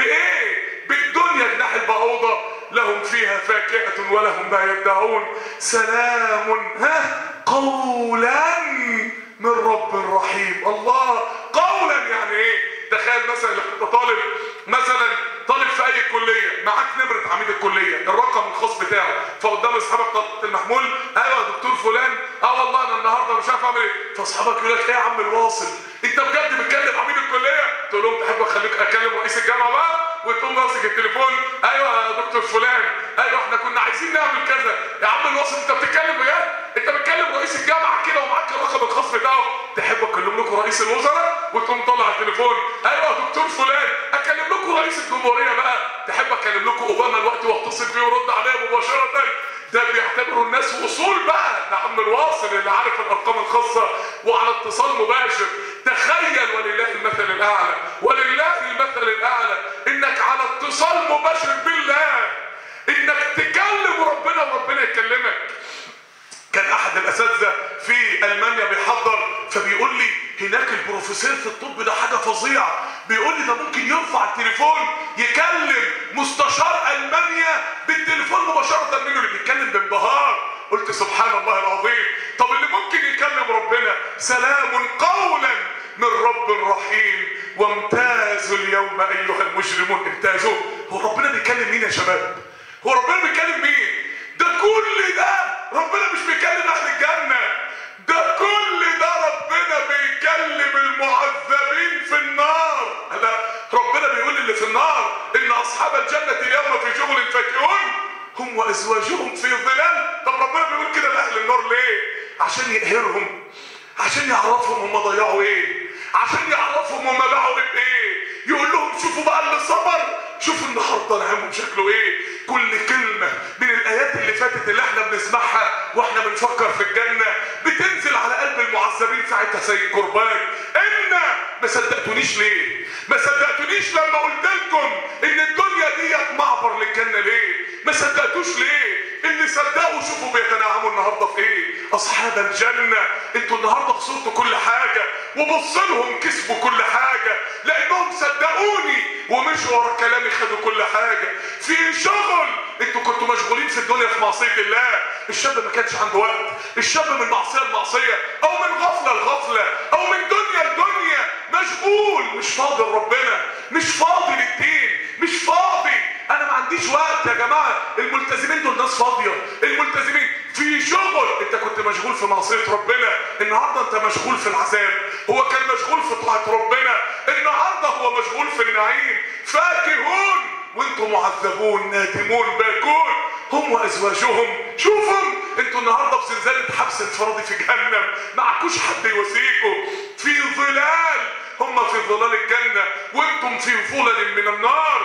بايه بالدنيا جناح البعوضة لهم فيها فاكهة ولهم ما يدعون سلام ها قولا من رب رحيم الله قولا يعني ايه تخيل مثلا لو انت طالب مثلا طالب في اي كليه معاك نمره عميد الكليه الرقم الخاص بتاعه فقدام اصحابك طلبت المحمول ايوه يا دكتور فلان اه والله انا النهارده مش عارف اعمل ايه فاصحابك يقول لك ايه يا عم الواصل انت بجد بتكلم عميد الكليه تقول لهم تحب اخليك اكلم رئيس الجامعه بقى وتقوم ماسك التليفون ايوه يا دكتور فلان ايوه احنا كنا عايزين نعمل كذا يا عم الواصل انت بتتكلم بجد انت بتكلم رئيس الجامعه كده ومعاك الرقم الخاص بتاعه تحب اكلم لكم رئيس الوزراء وتقوم طلع التليفون ايوه يا دكتور فلان اكلم لكم رئيس الجمهوريه بقى تحب اكلم لكم اوباما الوقت واتصل بيه ورد عليا مباشره ده بيعتبروا الناس وصول بقى ده عم الواصل اللي عارف الارقام الخاصه وعلى اتصال مباشر تخيل ولله المثل الاعلى ولله المثل الاعلى انك على اتصال مباشر بالله انك تكلم ربنا وربنا يكلمك كان احد الاساتذه في المانيا بيحضر فبيقول لي هناك البروفيسور في الطب ده حاجه فظيعه بيقول لي ده ممكن يرفع التليفون يكلم مستشار المانيا بالتليفون مباشره منه اللي بيتكلم بانبهار قلت سبحان الله العظيم طب اللي ممكن يكلم ربنا سلام قولا من رب رحيم وامتازوا اليوم ايها المجرمون امتازوا هو ربنا بيكلم مين يا شباب هو ربنا بيكلم مين ده كل ده ربنا مش بيكلم اهل الجنه ده كل ده ربنا بيكلم هم وازواجهم في ظلال طب ربنا بيقول كده لاهل النار ليه عشان يقهرهم عشان يعرفهم هم ضيعوا ايه عشان يعرفهم هم باعوا بايه يقول لهم شوفوا بقى اللي صبر شوفوا النهارده نعمهم شكله ايه كل كلمه من الايات اللي فاتت اللي احنا بنسمعها واحنا بنفكر في الجنه بتنزل على قلب المعذبين ساعتها زي القربان ان ما صدقتونيش ليه ما صدقتونيش لما قلت لكم ان الدنيا ديت معبر للجنه ليه ما صدقتوش ليه اللي صدقوا شوفوا بيتنعموا النهارده في ايه اصحاب الجنه انتوا النهارده خسرتوا كل حاجه وبص لهم كسبوا كل حاجه لانهم صدقوني ومشوا ورا كلامي خدوا كل حاجه في شغل انتوا كنتوا مشغولين في الدنيا في معصيه الله الشاب ما كانش عنده وقت الشاب من معصيه لمعصيه او من غفله لغفله او من دنيا لدنيا مشغول مش فاضي لربنا مش فاضي للدين مش فاضي انا ما عنديش وقت يا جماعه الملتزمين دول ناس فاضيه الملتزمين في شغل انت كنت مشغول في معصيه ربنا النهارده انت مشغول في العذاب هو كان مشغول في طاعه ربنا النهارده هو مشغول في النعيم فاكهون وانتم معذبون نادمون باكون هم وازواجهم شوفوا انتوا النهارده في زنزانه حبس انفرادي في جهنم معكوش حد يواسيكم في ظلال هم في ظلال الجنه وانتم في ظلل من النار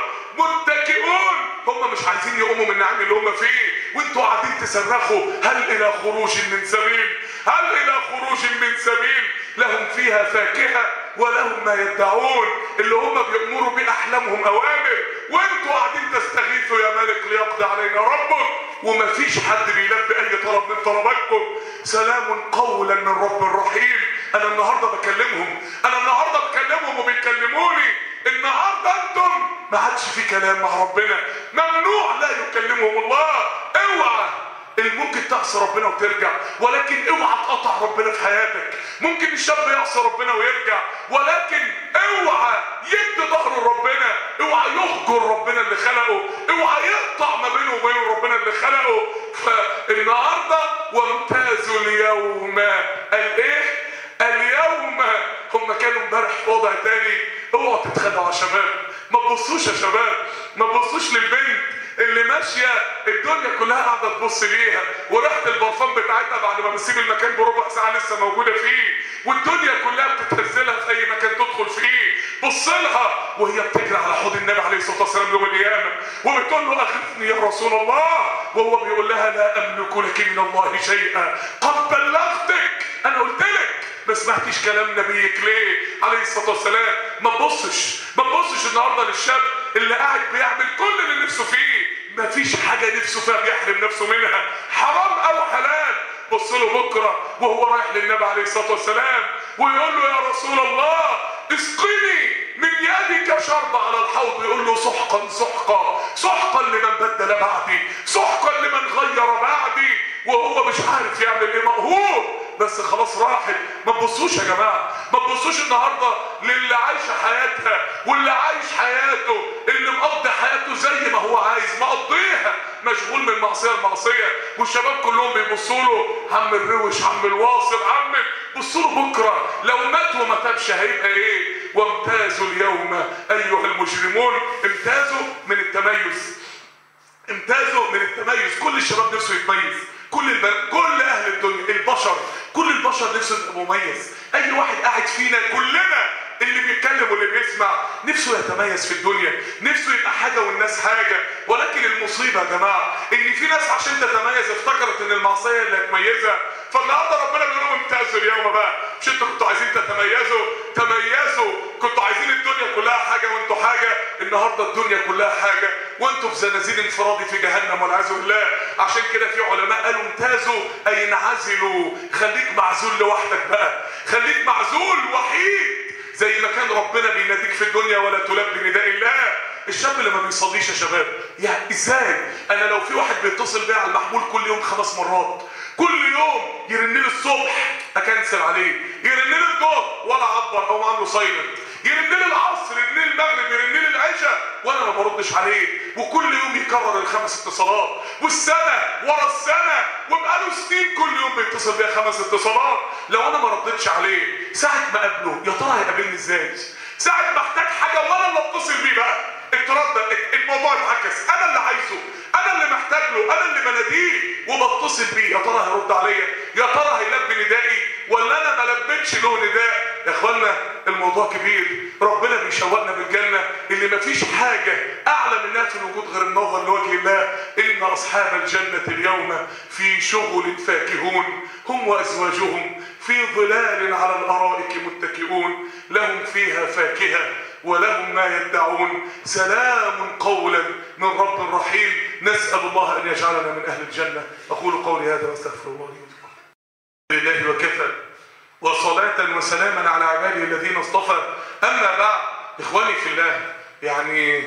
متكئون هم مش عايزين يقوموا من النعيم اللي هم فيه وانتوا قاعدين تصرخوا هل الى خروج من سبيل هل الى خروج من سبيل لهم فيها فاكهه ولهم ما يدعون اللي هم بيأمروا بأحلامهم أوامر وانتوا قاعدين تستغيثوا يا ملك ليقضي علينا ربك ومفيش حد بيلبي أي طلب من طلباتكم سلام قولا من رب رحيم أنا النهاردة بكلمهم أنا النهاردة بكلمهم وبيكلموني النهاردة أنتم ما عادش في كلام مع ربنا ممنوع لا يكلمهم الله اوعى اللي ممكن تعصي ربنا وترجع ولكن اوعى تقطع ربنا في حياتك ممكن الشاب يعصي ربنا ويرجع ولكن اوعى يدي ظهره لربنا اوعى يهجر ربنا اللي خلقه اوعى يقطع ما بينه وبين ربنا اللي خلقه فالنهارده وامتازوا اليوم قال ايه اليوم هم كانوا امبارح في وضع تاني اوعوا تتخدعوا يا شباب ما تبصوش يا شباب ما تبصوش للبنت اللي ماشيه الدنيا كلها قاعده تبص ليها وريحه البرفان بتاعتها بعد ما بتسيب المكان بربع ساعه لسه موجوده فيه والدنيا كلها بتتهزلها في اي مكان تدخل فيه بص لها وهي بتجري على حوض النبي عليه الصلاه والسلام يوم القيامه وبتقول له اغثني يا رسول الله وهو بيقول لها لا املك لك من الله شيئا قد بلغتك انا قلت لك ما سمعتيش كلام نبيك ليه عليه الصلاه والسلام ما تبصش ما تبصش النهارده للشاب اللي قاعد بيعمل كل اللي نفسه فيه ما فيش حاجه نفسه فيها بيحرم نفسه منها حرام او حلال بص له بكره وهو رايح للنبي عليه الصلاه والسلام ويقول له يا رسول الله اسقني من يدك شرب على الحوض يقول له سحقا سحقا سحقا لمن بدل بعدي سحقا لمن غير بعدي وهو مش عارف يعمل ايه مقهور بس خلاص راحت ما تبصوش يا جماعه ما تبصوش النهارده للي عايشه حياتها واللي عايش حياته اللي مقضي حياته زي ما هو عايز مقضيها مشغول من معصيه لمعصيه والشباب كلهم بيبصوا له عم الروش عم الواصل عم بصوا له بكره لو مات وما تابش هيبقى ايه وامتازوا اليوم ايها المجرمون امتازوا من التميز امتازوا من التميز كل الشباب نفسه يتميز كل الب... كل اهل الدنيا البشر كل البشر نفسه يبقى مميز اي واحد قاعد فينا كلنا اللي بيتكلم واللي بيسمع نفسه يتميز في الدنيا نفسه يبقى حاجه والناس حاجه ولكن المصيبه يا جماعه ان في ناس عشان تتميز افتكرت ان المعصيه اللي هتميزها فالنهارده ربنا بيقول لهم امتازوا اليوم بقى مش انتوا كنتوا عايزين تتميزوا تميزوا كنتوا عايزين الدنيا كلها حاجه وانتوا حاجه النهارده الدنيا كلها حاجه وانتوا في زنازين انفرادي في جهنم والعياذ بالله عشان كده في علماء قالوا امتازوا اي انعزلوا خليك معزول لوحدك بقى خليك معزول وحيد زي ما كان ربنا بيناديك في الدنيا ولا تلبي نداء الله الشاب اللي ما بيصليش يا شباب يعني ازاي انا لو في واحد بيتصل بيا على المحمول كل يوم خمس مرات كل يوم يرن لي الصبح اكنسل عليه يرن لي الظهر ولا اعبر او عامله سايلنت يرن لي العصر يرن لي المغرب يرن لي العشاء وانا ما بردش عليه وكل يوم يكرر الخمس اتصالات والسنه ورا السنه وبقاله سنين كل يوم بيتصل بيا خمس اتصالات لو انا ما ردتش عليه ساعه ما اقابله يا ترى هيقابلني ازاي ساعه ما احتاج حاجه وانا اللي اتصل بيه بقى اتردى الموضوع اتعكس انا اللي عايزه انا اللي محتاج له انا اللي بناديه وبتصل بيه يا ترى هيرد عليا يا ترى هيلبي ندائي ولا انا ما لبيتش له نداء يا اخوانا الموضوع كبير ربنا بيشوقنا بالجنه اللي مفيش حاجه اعلى منها في الوجود غير النظر لوجه الله ان اصحاب الجنه اليوم في شغل فاكهون هم وازواجهم في ظلال على الارائك متكئون لهم فيها فاكهه ولهم ما يدعون سلام قولا من رب رحيم نسال الله ان يجعلنا من اهل الجنه اقول قولي هذا واستغفر الله لي ولكم لله وكفى وصلاة وسلاما على عباده الذين اصطفى أما بعد إخواني في الله يعني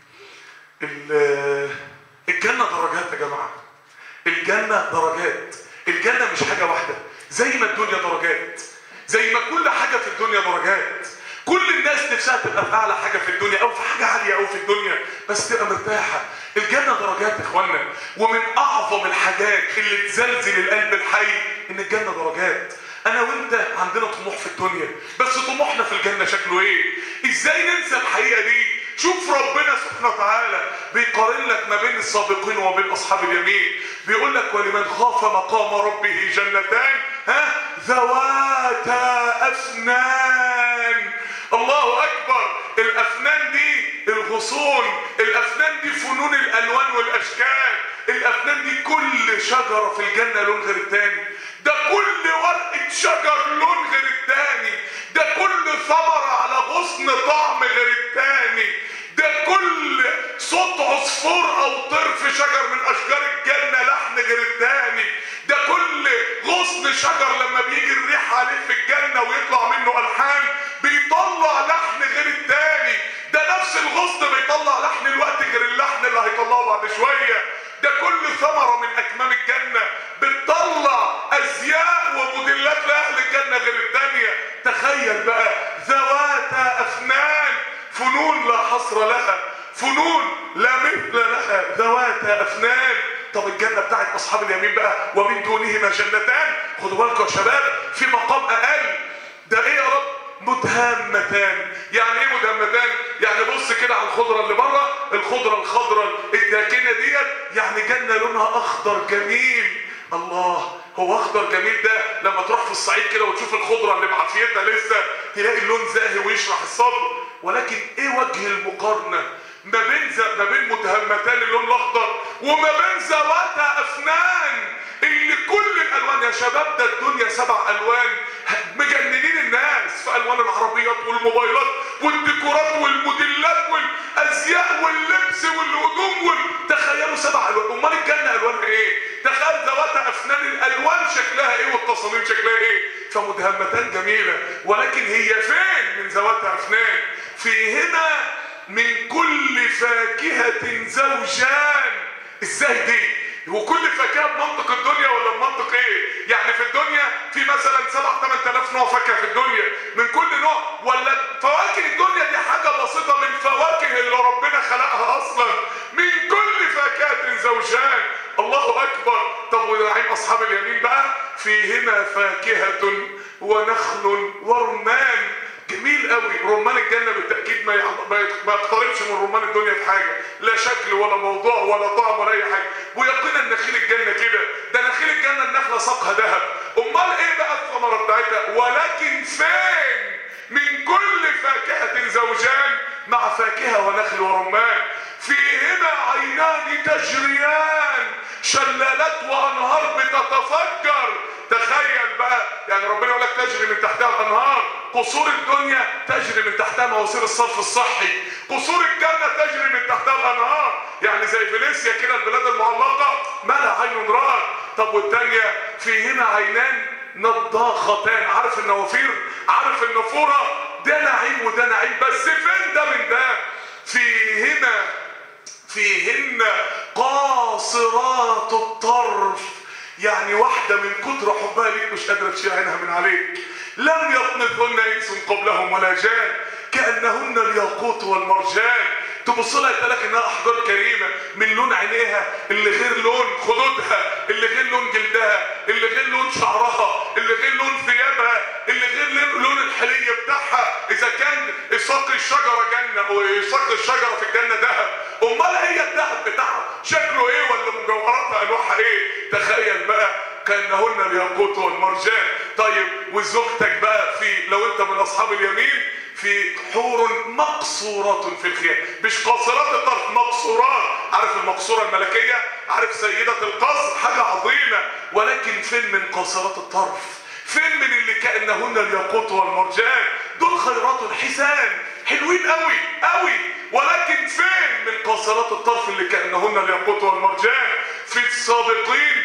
الجنة درجات يا جماعة الجنة درجات الجنة مش حاجة واحدة زي ما الدنيا درجات زي ما كل حاجة في الدنيا درجات كل الناس نفسها تبقى في اعلى حاجه في الدنيا او في حاجه عاليه او في الدنيا بس تبقى مرتاحه الجنه درجات يا اخوانا ومن اعظم الحاجات اللي تزلزل القلب الحي ان الجنه درجات انا وانت عندنا طموح في الدنيا بس طموحنا في الجنه شكله ايه ازاي ننسى الحقيقه دي شوف ربنا سبحانه وتعالى بيقارن لك ما بين السابقين وبين اصحاب اليمين بيقول لك ولمن خاف مقام ربه جنتان ها ذواتا افنان الله اكبر الافنان دي الغصون الافنان دي فنون الالوان والاشكال الافنان دي كل شجره في الجنه لون غير التاني ده كل ورقه شجر لون غير التاني ده كل ثمره على غصن طعم غير التاني ده كل صوت عصفور او طير في شجر من اشجار الجنه لحن غير التاني ده كل غصن شجر لما بيجي الريح عليه في الجنه ويطلع منه الحان بيطلع لحن غير التاني ده نفس الغصن بيطلع لحن الوقت غير اللحن اللي هيطلعه بعد شويه ده كل ثمره من اكمام الجنه بتطلع ازياء وموديلات لاهل الجنه غير التانيه تخيل بقى ذواتا افنان فنون لا حصر لها فنون لا مثل لها ذواتا افنان طب الجنة بتاعت أصحاب اليمين بقى ومن دونهما جنتان خدوا بالكم يا شباب في مقام أقل ده إيه يا رب مدهامتان يعني ايه مدهامتان يعني بص كده على الخضره اللي بره الخضره الخضراء الداكنه ديت يعني جنه لونها اخضر جميل الله هو اخضر جميل ده لما تروح في الصعيد كده وتشوف الخضره اللي بعافيتها لسه تلاقي اللون زاهي ويشرح الصدر ولكن ايه وجه المقارنه ما بين ز... ما بين متهمتان اللون الاخضر وما بين ذواتا افنان اللي كل الالوان يا شباب ده الدنيا سبع الوان مجننين الناس في الوان العربيات والموبايلات والديكورات والموديلات والازياء واللبس والهدوم وال... تخيلوا سبع الوان امال الجنه الوانها ايه تخيل ذواتا افنان الالوان شكلها ايه والتصاميم شكلها ايه فمدهمتان جميله ولكن هي فين من ذواتا افنان فيهما من كل فاكهة زوجان ازاي دي وكل فاكهة بمنطق الدنيا ولا بمنطق ايه يعني في الدنيا في مثلا 7 8000 نوع فاكهة في الدنيا من كل نوع ولا فواكه الدنيا دي حاجة بسيطة من فواكه اللي ربنا خلقها اصلا من كل فاكهة زوجان الله اكبر طب ونعيم اصحاب اليمين بقى فيهما فاكهة ونخل ورمان جميل قوي رمان الجنة بالتأكيد ما ما يقتربش من رمان الدنيا في حاجة لا شكل ولا موضوع ولا طعم ولا أي حاجة ويقينا نخيل الجنة كده ده نخيل الجنة النخلة ساقها ذهب أمال إيه بقى الثمرة بتاعتها ولكن فين من كل فاكهة زوجان مع فاكهة ونخل ورمان فيهما عينان تجريان شلالات وأنهار بتتفجر تخيل بقى يعني ربنا يقول لك تجري من تحتها الانهار قصور الدنيا تجري من تحتها مواسير الصرف الصحي قصور الجنه تجري من تحتها الانهار يعني زي فينيسيا كده البلاد المعلقه ما لا عين رأت طب والتانيه فيهما عينان نضاختان عارف النوافير عارف النافوره ده نعيم وده نعيم بس فين ده من ده فيهما فيهن قاصرات الطرف يعني واحدة من كتر حبها ليك مش قادرة تشيل عينها من عليك لم يطمثهن انس قبلهم ولا جان كأنهن الياقوت والمرجان تبص لها يقول لك انها احجار كريمه من لون عينيها اللي غير لون خدودها اللي غير لون جلدها اللي غير لون شعرها اللي غير لون ثيابها اللي غير لون الحليه بتاعها اذا كان ساق الشجره جنه وشكل الشجره في الجنه ذهب امال هي الذهب بتاعها شكله ايه ولا مجوهراتها انواعها ايه تخيل بقى كانهن الياقوت والمرجان طيب وزوجتك بقى في لو انت من اصحاب اليمين في حور مقصورات في الخيام مش قاصرات الطرف مقصورات عارف المقصوره الملكيه عارف سيده القصر حاجه عظيمه ولكن فين من قاصرات الطرف فين من اللي كانهن الياقوت والمرجان دول خيرات حسان حلوين قوي قوي ولكن فين من قاصرات الطرف اللي كانهن الياقوت والمرجان في السابقين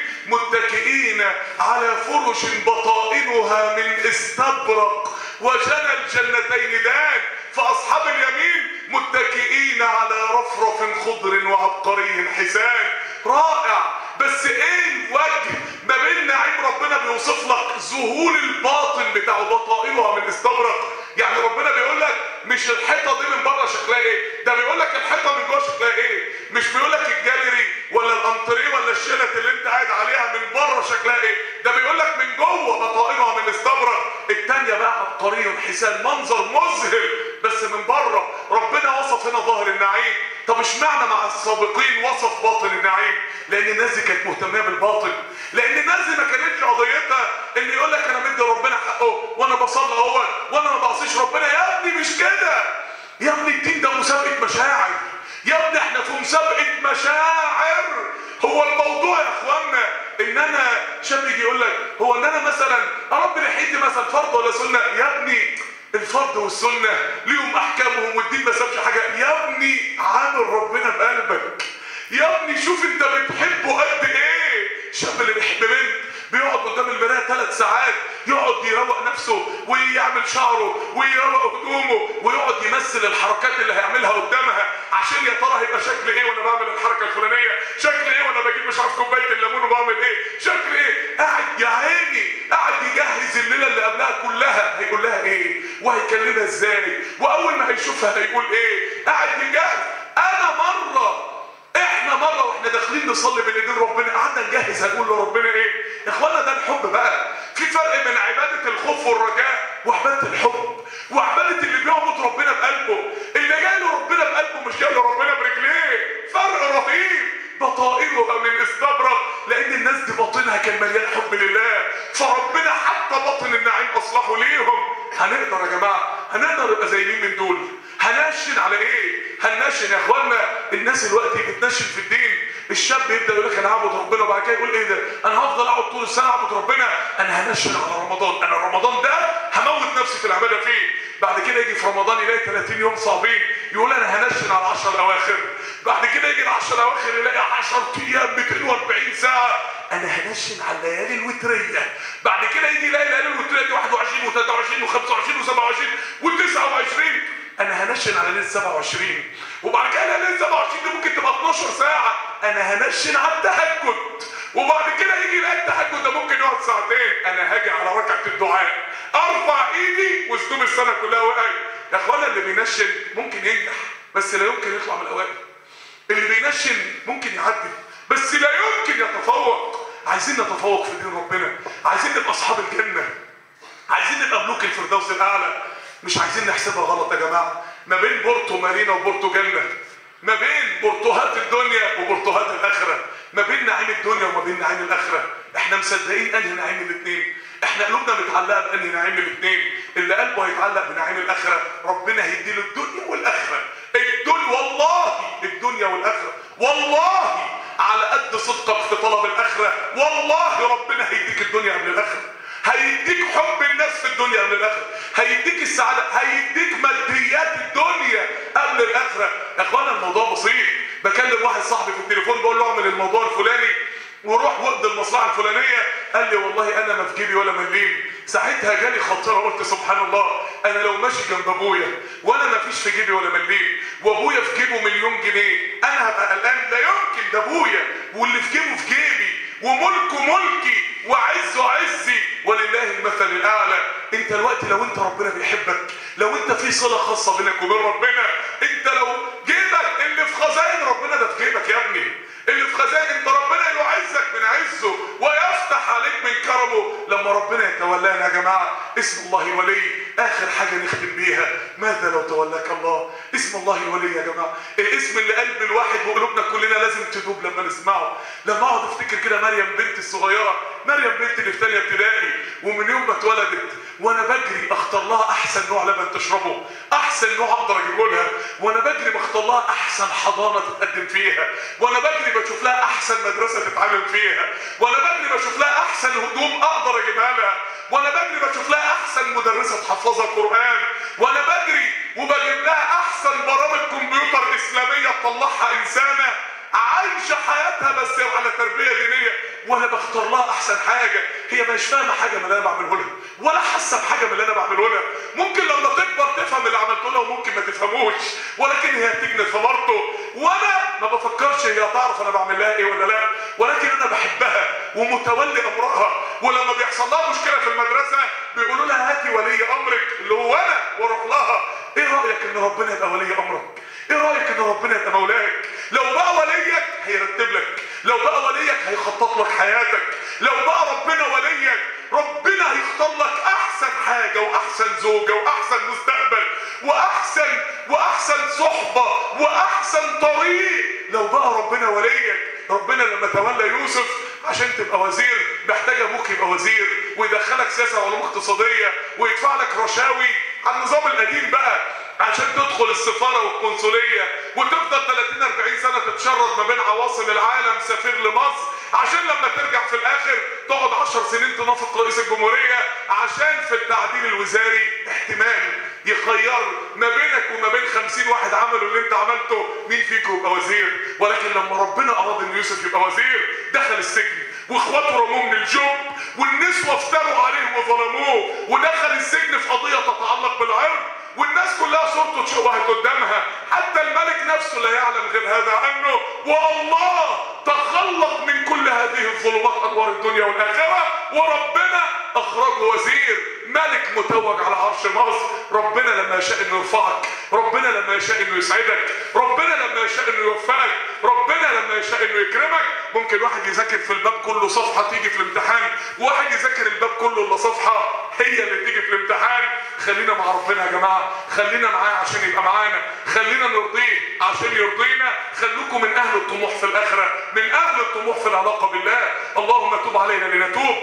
متكئين على فرش بطائنها من استبرق وجنى الجنتين دان فاصحاب اليمين متكئين على رفرف خضر وعبقري حسان رائع بس ايه الوجه ما بين نعيم ربنا بيوصف لك ذهول الباطن بتاعه بطائنها من استبرق يعني ربنا بيقول لك مش الحيطه دي من بره شكلها ايه ده بيقول لك الحيطه من جوه شكلها ايه مش بيقول لك الجاليري ولا الانتريه ولا الشلت اللي انت قاعد عليها من بره شكلها ايه ده بيقول لك من جوه بطائنها من استبرق الثانيه بقى عبقري حسان منظر مذهل بس من بره ربنا وصف هنا ظاهر النعيم طب اشمعنى مع السابقين وصف باطن النعيم لان الناس دي كانت مهتمه بالباطن لان الناس دي ما كانتش قضيتها ان يقول لك انا مدي ربنا حقه وانا بصلي اهو وانا ما بعصيش ربنا يا ابني مش كده يا ابني الدين ده مسابقه مشاعر يا ابني احنا في مسابقه مشاعر هو الموضوع يا اخوانا ان انا شاب يجي يقول لك هو ان انا مثلا اربي لحيتي مثلا فرض ولا سنه يا ابني الفرض والسنه ليهم احكامهم والدين ما سابش حاجه يا ابني عامل ربنا بقلبك يا ابني شوف انت بتحبه قد ايه الشاب اللي بيحب بنت بيقعد قدام المرايه ثلاث ساعات يقعد يروق نفسه ويعمل شعره ويروق هدومه ويقعد يمثل الحركات اللي هيعملها قدامها عشان يا ترى هيبقى شكل ايه وانا بعمل الحركه الفلانيه شكل ايه وانا بجيب مش عارف كوبايه الليمون وبعمل ايه شكل ايه قاعد يا عيني قاعد يجهز الليله اللي قبلها كلها هيقول لها ايه وهيكلمها ازاي واول ما هيشوفها هيقول ايه قاعد يجهز انا مره احنا مره واحنا داخلين نصلي بين ايدين ربنا قعدنا نجهز هنقول لربنا ايه يا اخوانا ده الحب بقى في فرق بين عباده الخوف والرجاء وعباده الحب وعباده اللي بيعبد ربنا بقلبه اللي جاي له ربنا بقلبه مش جاي له ربنا برجليه فرق رهيب بطائنها من استبرق لان الناس دي باطنها كان مليان حب لله فربنا حتى باطن النعيم اصلحه ليهم هنقدر يا جماعه هنقدر نبقى زي مين من دول هنشن على ايه هنشن يا اخوانا الناس دلوقتي بتنشن في الدين الشاب يبدا يقول لك انا هعبد ربنا وبعد كده يقول ايه ده انا هفضل اقعد طول السنه اعبد ربنا انا هنشن على رمضان انا رمضان ده هموت نفسي في العباده فيه بعد كده يجي في رمضان يلاقي 30 يوم صعبين يقول انا هنشن على 10 الاواخر بعد كده يجي ال 10 الاواخر يلاقي 10 ايام 240 ساعه انا هنشن على الليالي الوتريه بعد كده يجي يلاقي الليالي الوتريه دي 21 و23 و25 و27 و29 انا هنشن على ليله 27 وبعد كده ليله 27 دي ممكن تبقى 12 ساعه انا هنشن على التهجد وبعد كده يجي يلاقي التهجد ده ممكن يقعد ساعتين انا هاجي على ركعه الدعاء ارفع ايدي واسلوب السنه كلها وقعت يا اخوانا اللي بينشن ممكن ينجح بس لا يمكن يطلع من الاوائل اللي بينشن ممكن يعدي بس لا يمكن يتفوق عايزين نتفوق في دين ربنا عايزين نبقى اصحاب الجنه عايزين نبقى ملوك الفردوس الاعلى مش عايزين نحسبها غلط يا جماعه ما بين بورتو مارينا وبورتو جنه ما بين بورتوهات الدنيا وبورتوهات الاخره ما بين نعيم الدنيا وما بين نعيم الاخره احنا مصدقين انهي نعيم الاثنين احنا قلوبنا متعلقه بانهي نعيم الاثنين اللي قلبه هيتعلق بنعيم الاخره ربنا هيديله الدنيا والاخره الدنيا والله الدنيا والاخره والله على قد صدقك في طلب الاخره والله ربنا هيديك الدنيا قبل الاخره هيديك حب الناس في الدنيا قبل الاخره هيديك السعاده هيديك ماديات الدنيا قبل الاخره يا اخوانا الموضوع بسيط بكلم واحد صاحبي في التليفون بقول له اعمل الموضوع الفلاني وروح وقت المصلحه الفلانيه قال لي والله انا ما في جيبي ولا مليم ساعتها جالي خطيره قلت سبحان الله انا لو ماشي جنب ابويا وانا ما فيش في جيبي ولا مليم وابويا في جيبه مليون جنيه انا هبقى قلقان لا يمكن ده ابويا واللي في جيبه في جيبي وملكه ملكي وعزه عزي ولله المثل الاعلى انت الوقت لو انت ربنا بيحبك لو انت في صله خاصه بينك وبين ربنا انت لو جيبك اللي في خزائن ربنا ده في جيبك يا ابني اللي في خزائن انت ربنا يعزك من عزه ويفتح عليك من كرمه لما ربنا يتولانا يا جماعة اسم الله ولي اخر حاجة نختم بيها ماذا لو تولاك الله اسم الله الولي يا جماعة الاسم اللي قلب الواحد وقلوبنا كلنا لازم تدوب لما نسمعه لما اقعد افتكر كده مريم بنتي الصغيرة مريم بنتي اللي في ثانيه ابتدائي ومن يوم ما اتولدت وانا بجري اختار لها احسن نوع لبن تشربه احسن نوع اقدر اجيبه لها وانا بجري بختار لها احسن حضانه تتقدم فيها وانا بجري بشوف لها احسن مدرسه تتعلم فيها وانا بجري بشوف لها احسن هدوم اقدر اجيبها لها وانا بجري بشوف لها احسن مدرسه تحفظها القران وانا بجري وبجيب لها احسن برامج كمبيوتر اسلاميه تطلعها انسانه عايشه حياتها بس على تربيه دينيه وانا بختار لها احسن حاجه هي مش فاهمه حاجه من اللي انا بعمله لها ولا حاسه بحاجه من اللي انا بعمله لها ممكن لما تكبر تفهم اللي عملته لها وممكن ما تفهموش ولكن هي هتجني ثمرته وانا ما بفكرش هي تعرف انا بعمل لها ايه ولا لا ولكن انا بحبها ومتولي امرها ولما بيحصل لها مشكله في المدرسه بيقولوا لها هاتي ولي امرك اللي هو انا واروح لها ايه رايك ان ربنا يبقى ولي امرك ايه رايك ان ربنا يبقى مولاك لو بقى وليك هيرتب لك لو بقى وليك هيخطط لك حياتك لو بقى ربنا وليك ربنا هيختار لك احسن حاجه واحسن زوجه واحسن مستقبل واحسن واحسن صحبه واحسن طريق لو بقى ربنا وليك ربنا لما تولى يوسف عشان تبقى وزير محتاج ابوك يبقى وزير ويدخلك سياسه وعلوم اقتصاديه ويدفع لك رشاوي على النظام القديم بقى عشان تدخل السفاره والقنصليه وتفضل 30 40 سنه تتشرد ما بين عواصم العالم سفير لمصر عشان لما ترجع في الاخر تقعد 10 سنين تنافق رئيس الجمهوريه عشان في التعديل الوزاري احتمال يخير ما بينك وما بين 50 واحد عملوا اللي انت عملته مين فيكم يبقى وزير ولكن لما ربنا اراد ان يوسف يبقى وزير دخل السجن واخواته رموه من الجب والنسوه افتروا عليه وظلموه ودخل السجن في قضيه تتعلق بالعرض والناس كلها صورته اتشوهت قدامها حتى الملك نفسه لا يعلم غير هذا عنه والله تخلق من كل هذه الظلمات انوار الدنيا والاخره وربنا اخرجه وزير ملك متوج على عرش مصر ربنا لما يشاء انه يرفعك ربنا لما يشاء انه يسعدك ربنا لما يشاء انه يوفقك ربنا لما يشاء انه يكرمك ممكن واحد يذاكر في الباب كله صفحه تيجي في الامتحان وواحد يذاكر الباب كله الا صفحه هي اللي تيجي في الامتحان خلينا مع ربنا يا جماعه خلينا معاه عشان يبقى معانا خلينا نرضيه عشان يرضينا خلوكم من اهل الطموح في الاخره من اهل الطموح في العلاقه بالله اللهم تب علينا لنتوب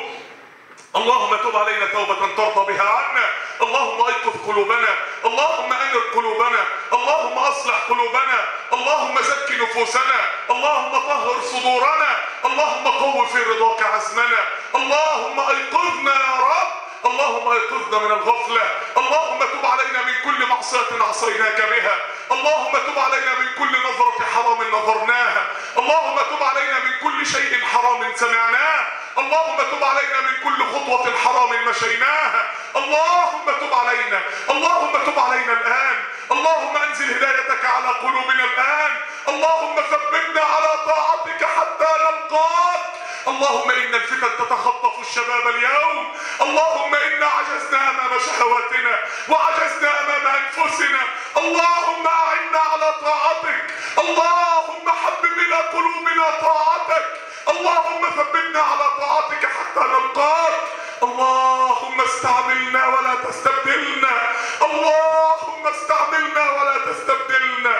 اللهم تب علينا توبة ترضى بها عنا اللهم ايقظ قلوبنا اللهم انر قلوبنا اللهم اصلح قلوبنا اللهم زك نفوسنا اللهم طهر صدورنا اللهم قو في رضاك عزمنا اللهم ايقظنا يا رب اللهم ايقظنا من الغفلة اللهم تب علينا من كل معصية عصيناك بها اللهم تب علينا من كل نظرة حرام نظرناها اللهم تب علينا من كل شيء حرام سمعناه اللهم تب علينا من كل خطوة حرام مشيناها اللهم تب علينا اللهم تب علينا الآن اللهم انزل هدايتك على قلوبنا الآن اللهم ثبتنا على طاعتك حتى نلقاك اللهم إن الفتن تتخطف الشباب اليوم اللهم إنا عجزنا أمام شهواتنا وعجزنا أمام أنفسنا اللهم أعنا على طاعتك اللهم حبب إلى قلوبنا طاعتك اللهم ثبتنا على طاعتك حتى نلقاك اللهم استعملنا ولا تستبدلنا اللهم استعملنا ولا تستبدلنا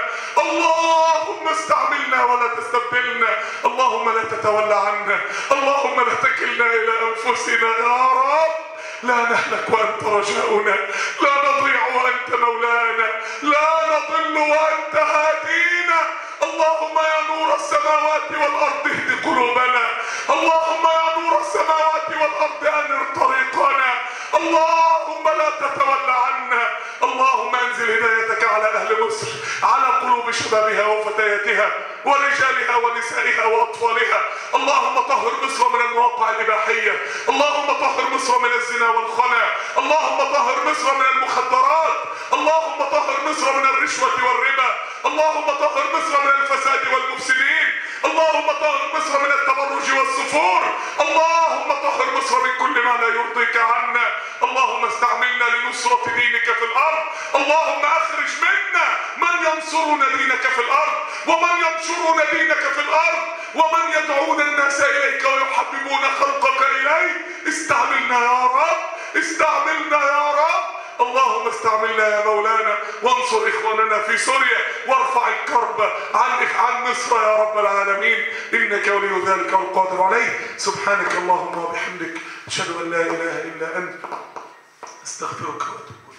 اللهم استعملنا ولا تستبدلنا اللهم لا تتولى عنا اللهم لا تكلنا الى انفسنا يا رب لا نهلك وانت رجاؤنا لا نضيع وانت مولانا لا نضل وانت هادينا اللهم يا نور السماوات والارض اهد قلوبنا اللهم يا نور السماوات والارض انر طريقنا اللهم لا تتولى عنا اللهم انزل هدايتك على اهل مصر على قلوب شبابها وفتياتها ورجالها ونسائها واطفالها اللهم طهر مصر من المواقع الاباحيه اللهم طهر مصر من الزنا والخنا اللهم طهر مصر من المخدرات اللهم طهر مصر من الرشوه والربا اللهم طهر مصر من الفساد والمفسدين اللهم طهر مصر من التبرج والسفور اللهم طهر مصر من كل ما لا يرضيك عنا اللهم استعملنا لنصرة دينك في الأرض اللهم أخرج منا من ينصرون دينك في الأرض ومن ينشرون دينك في الأرض ومن يدعون الناس إليك ويحببون خلقك إليك استعملنا يا رب استعملنا يا رب اللهم استعملنا يا مولانا وانصر اخواننا في سوريا وارفع الكرب عن عن مصر يا رب العالمين انك ولي ذلك والقادر عليه سبحانك اللهم وبحمدك اشهد ان لا اله الا انت استغفرك واتوب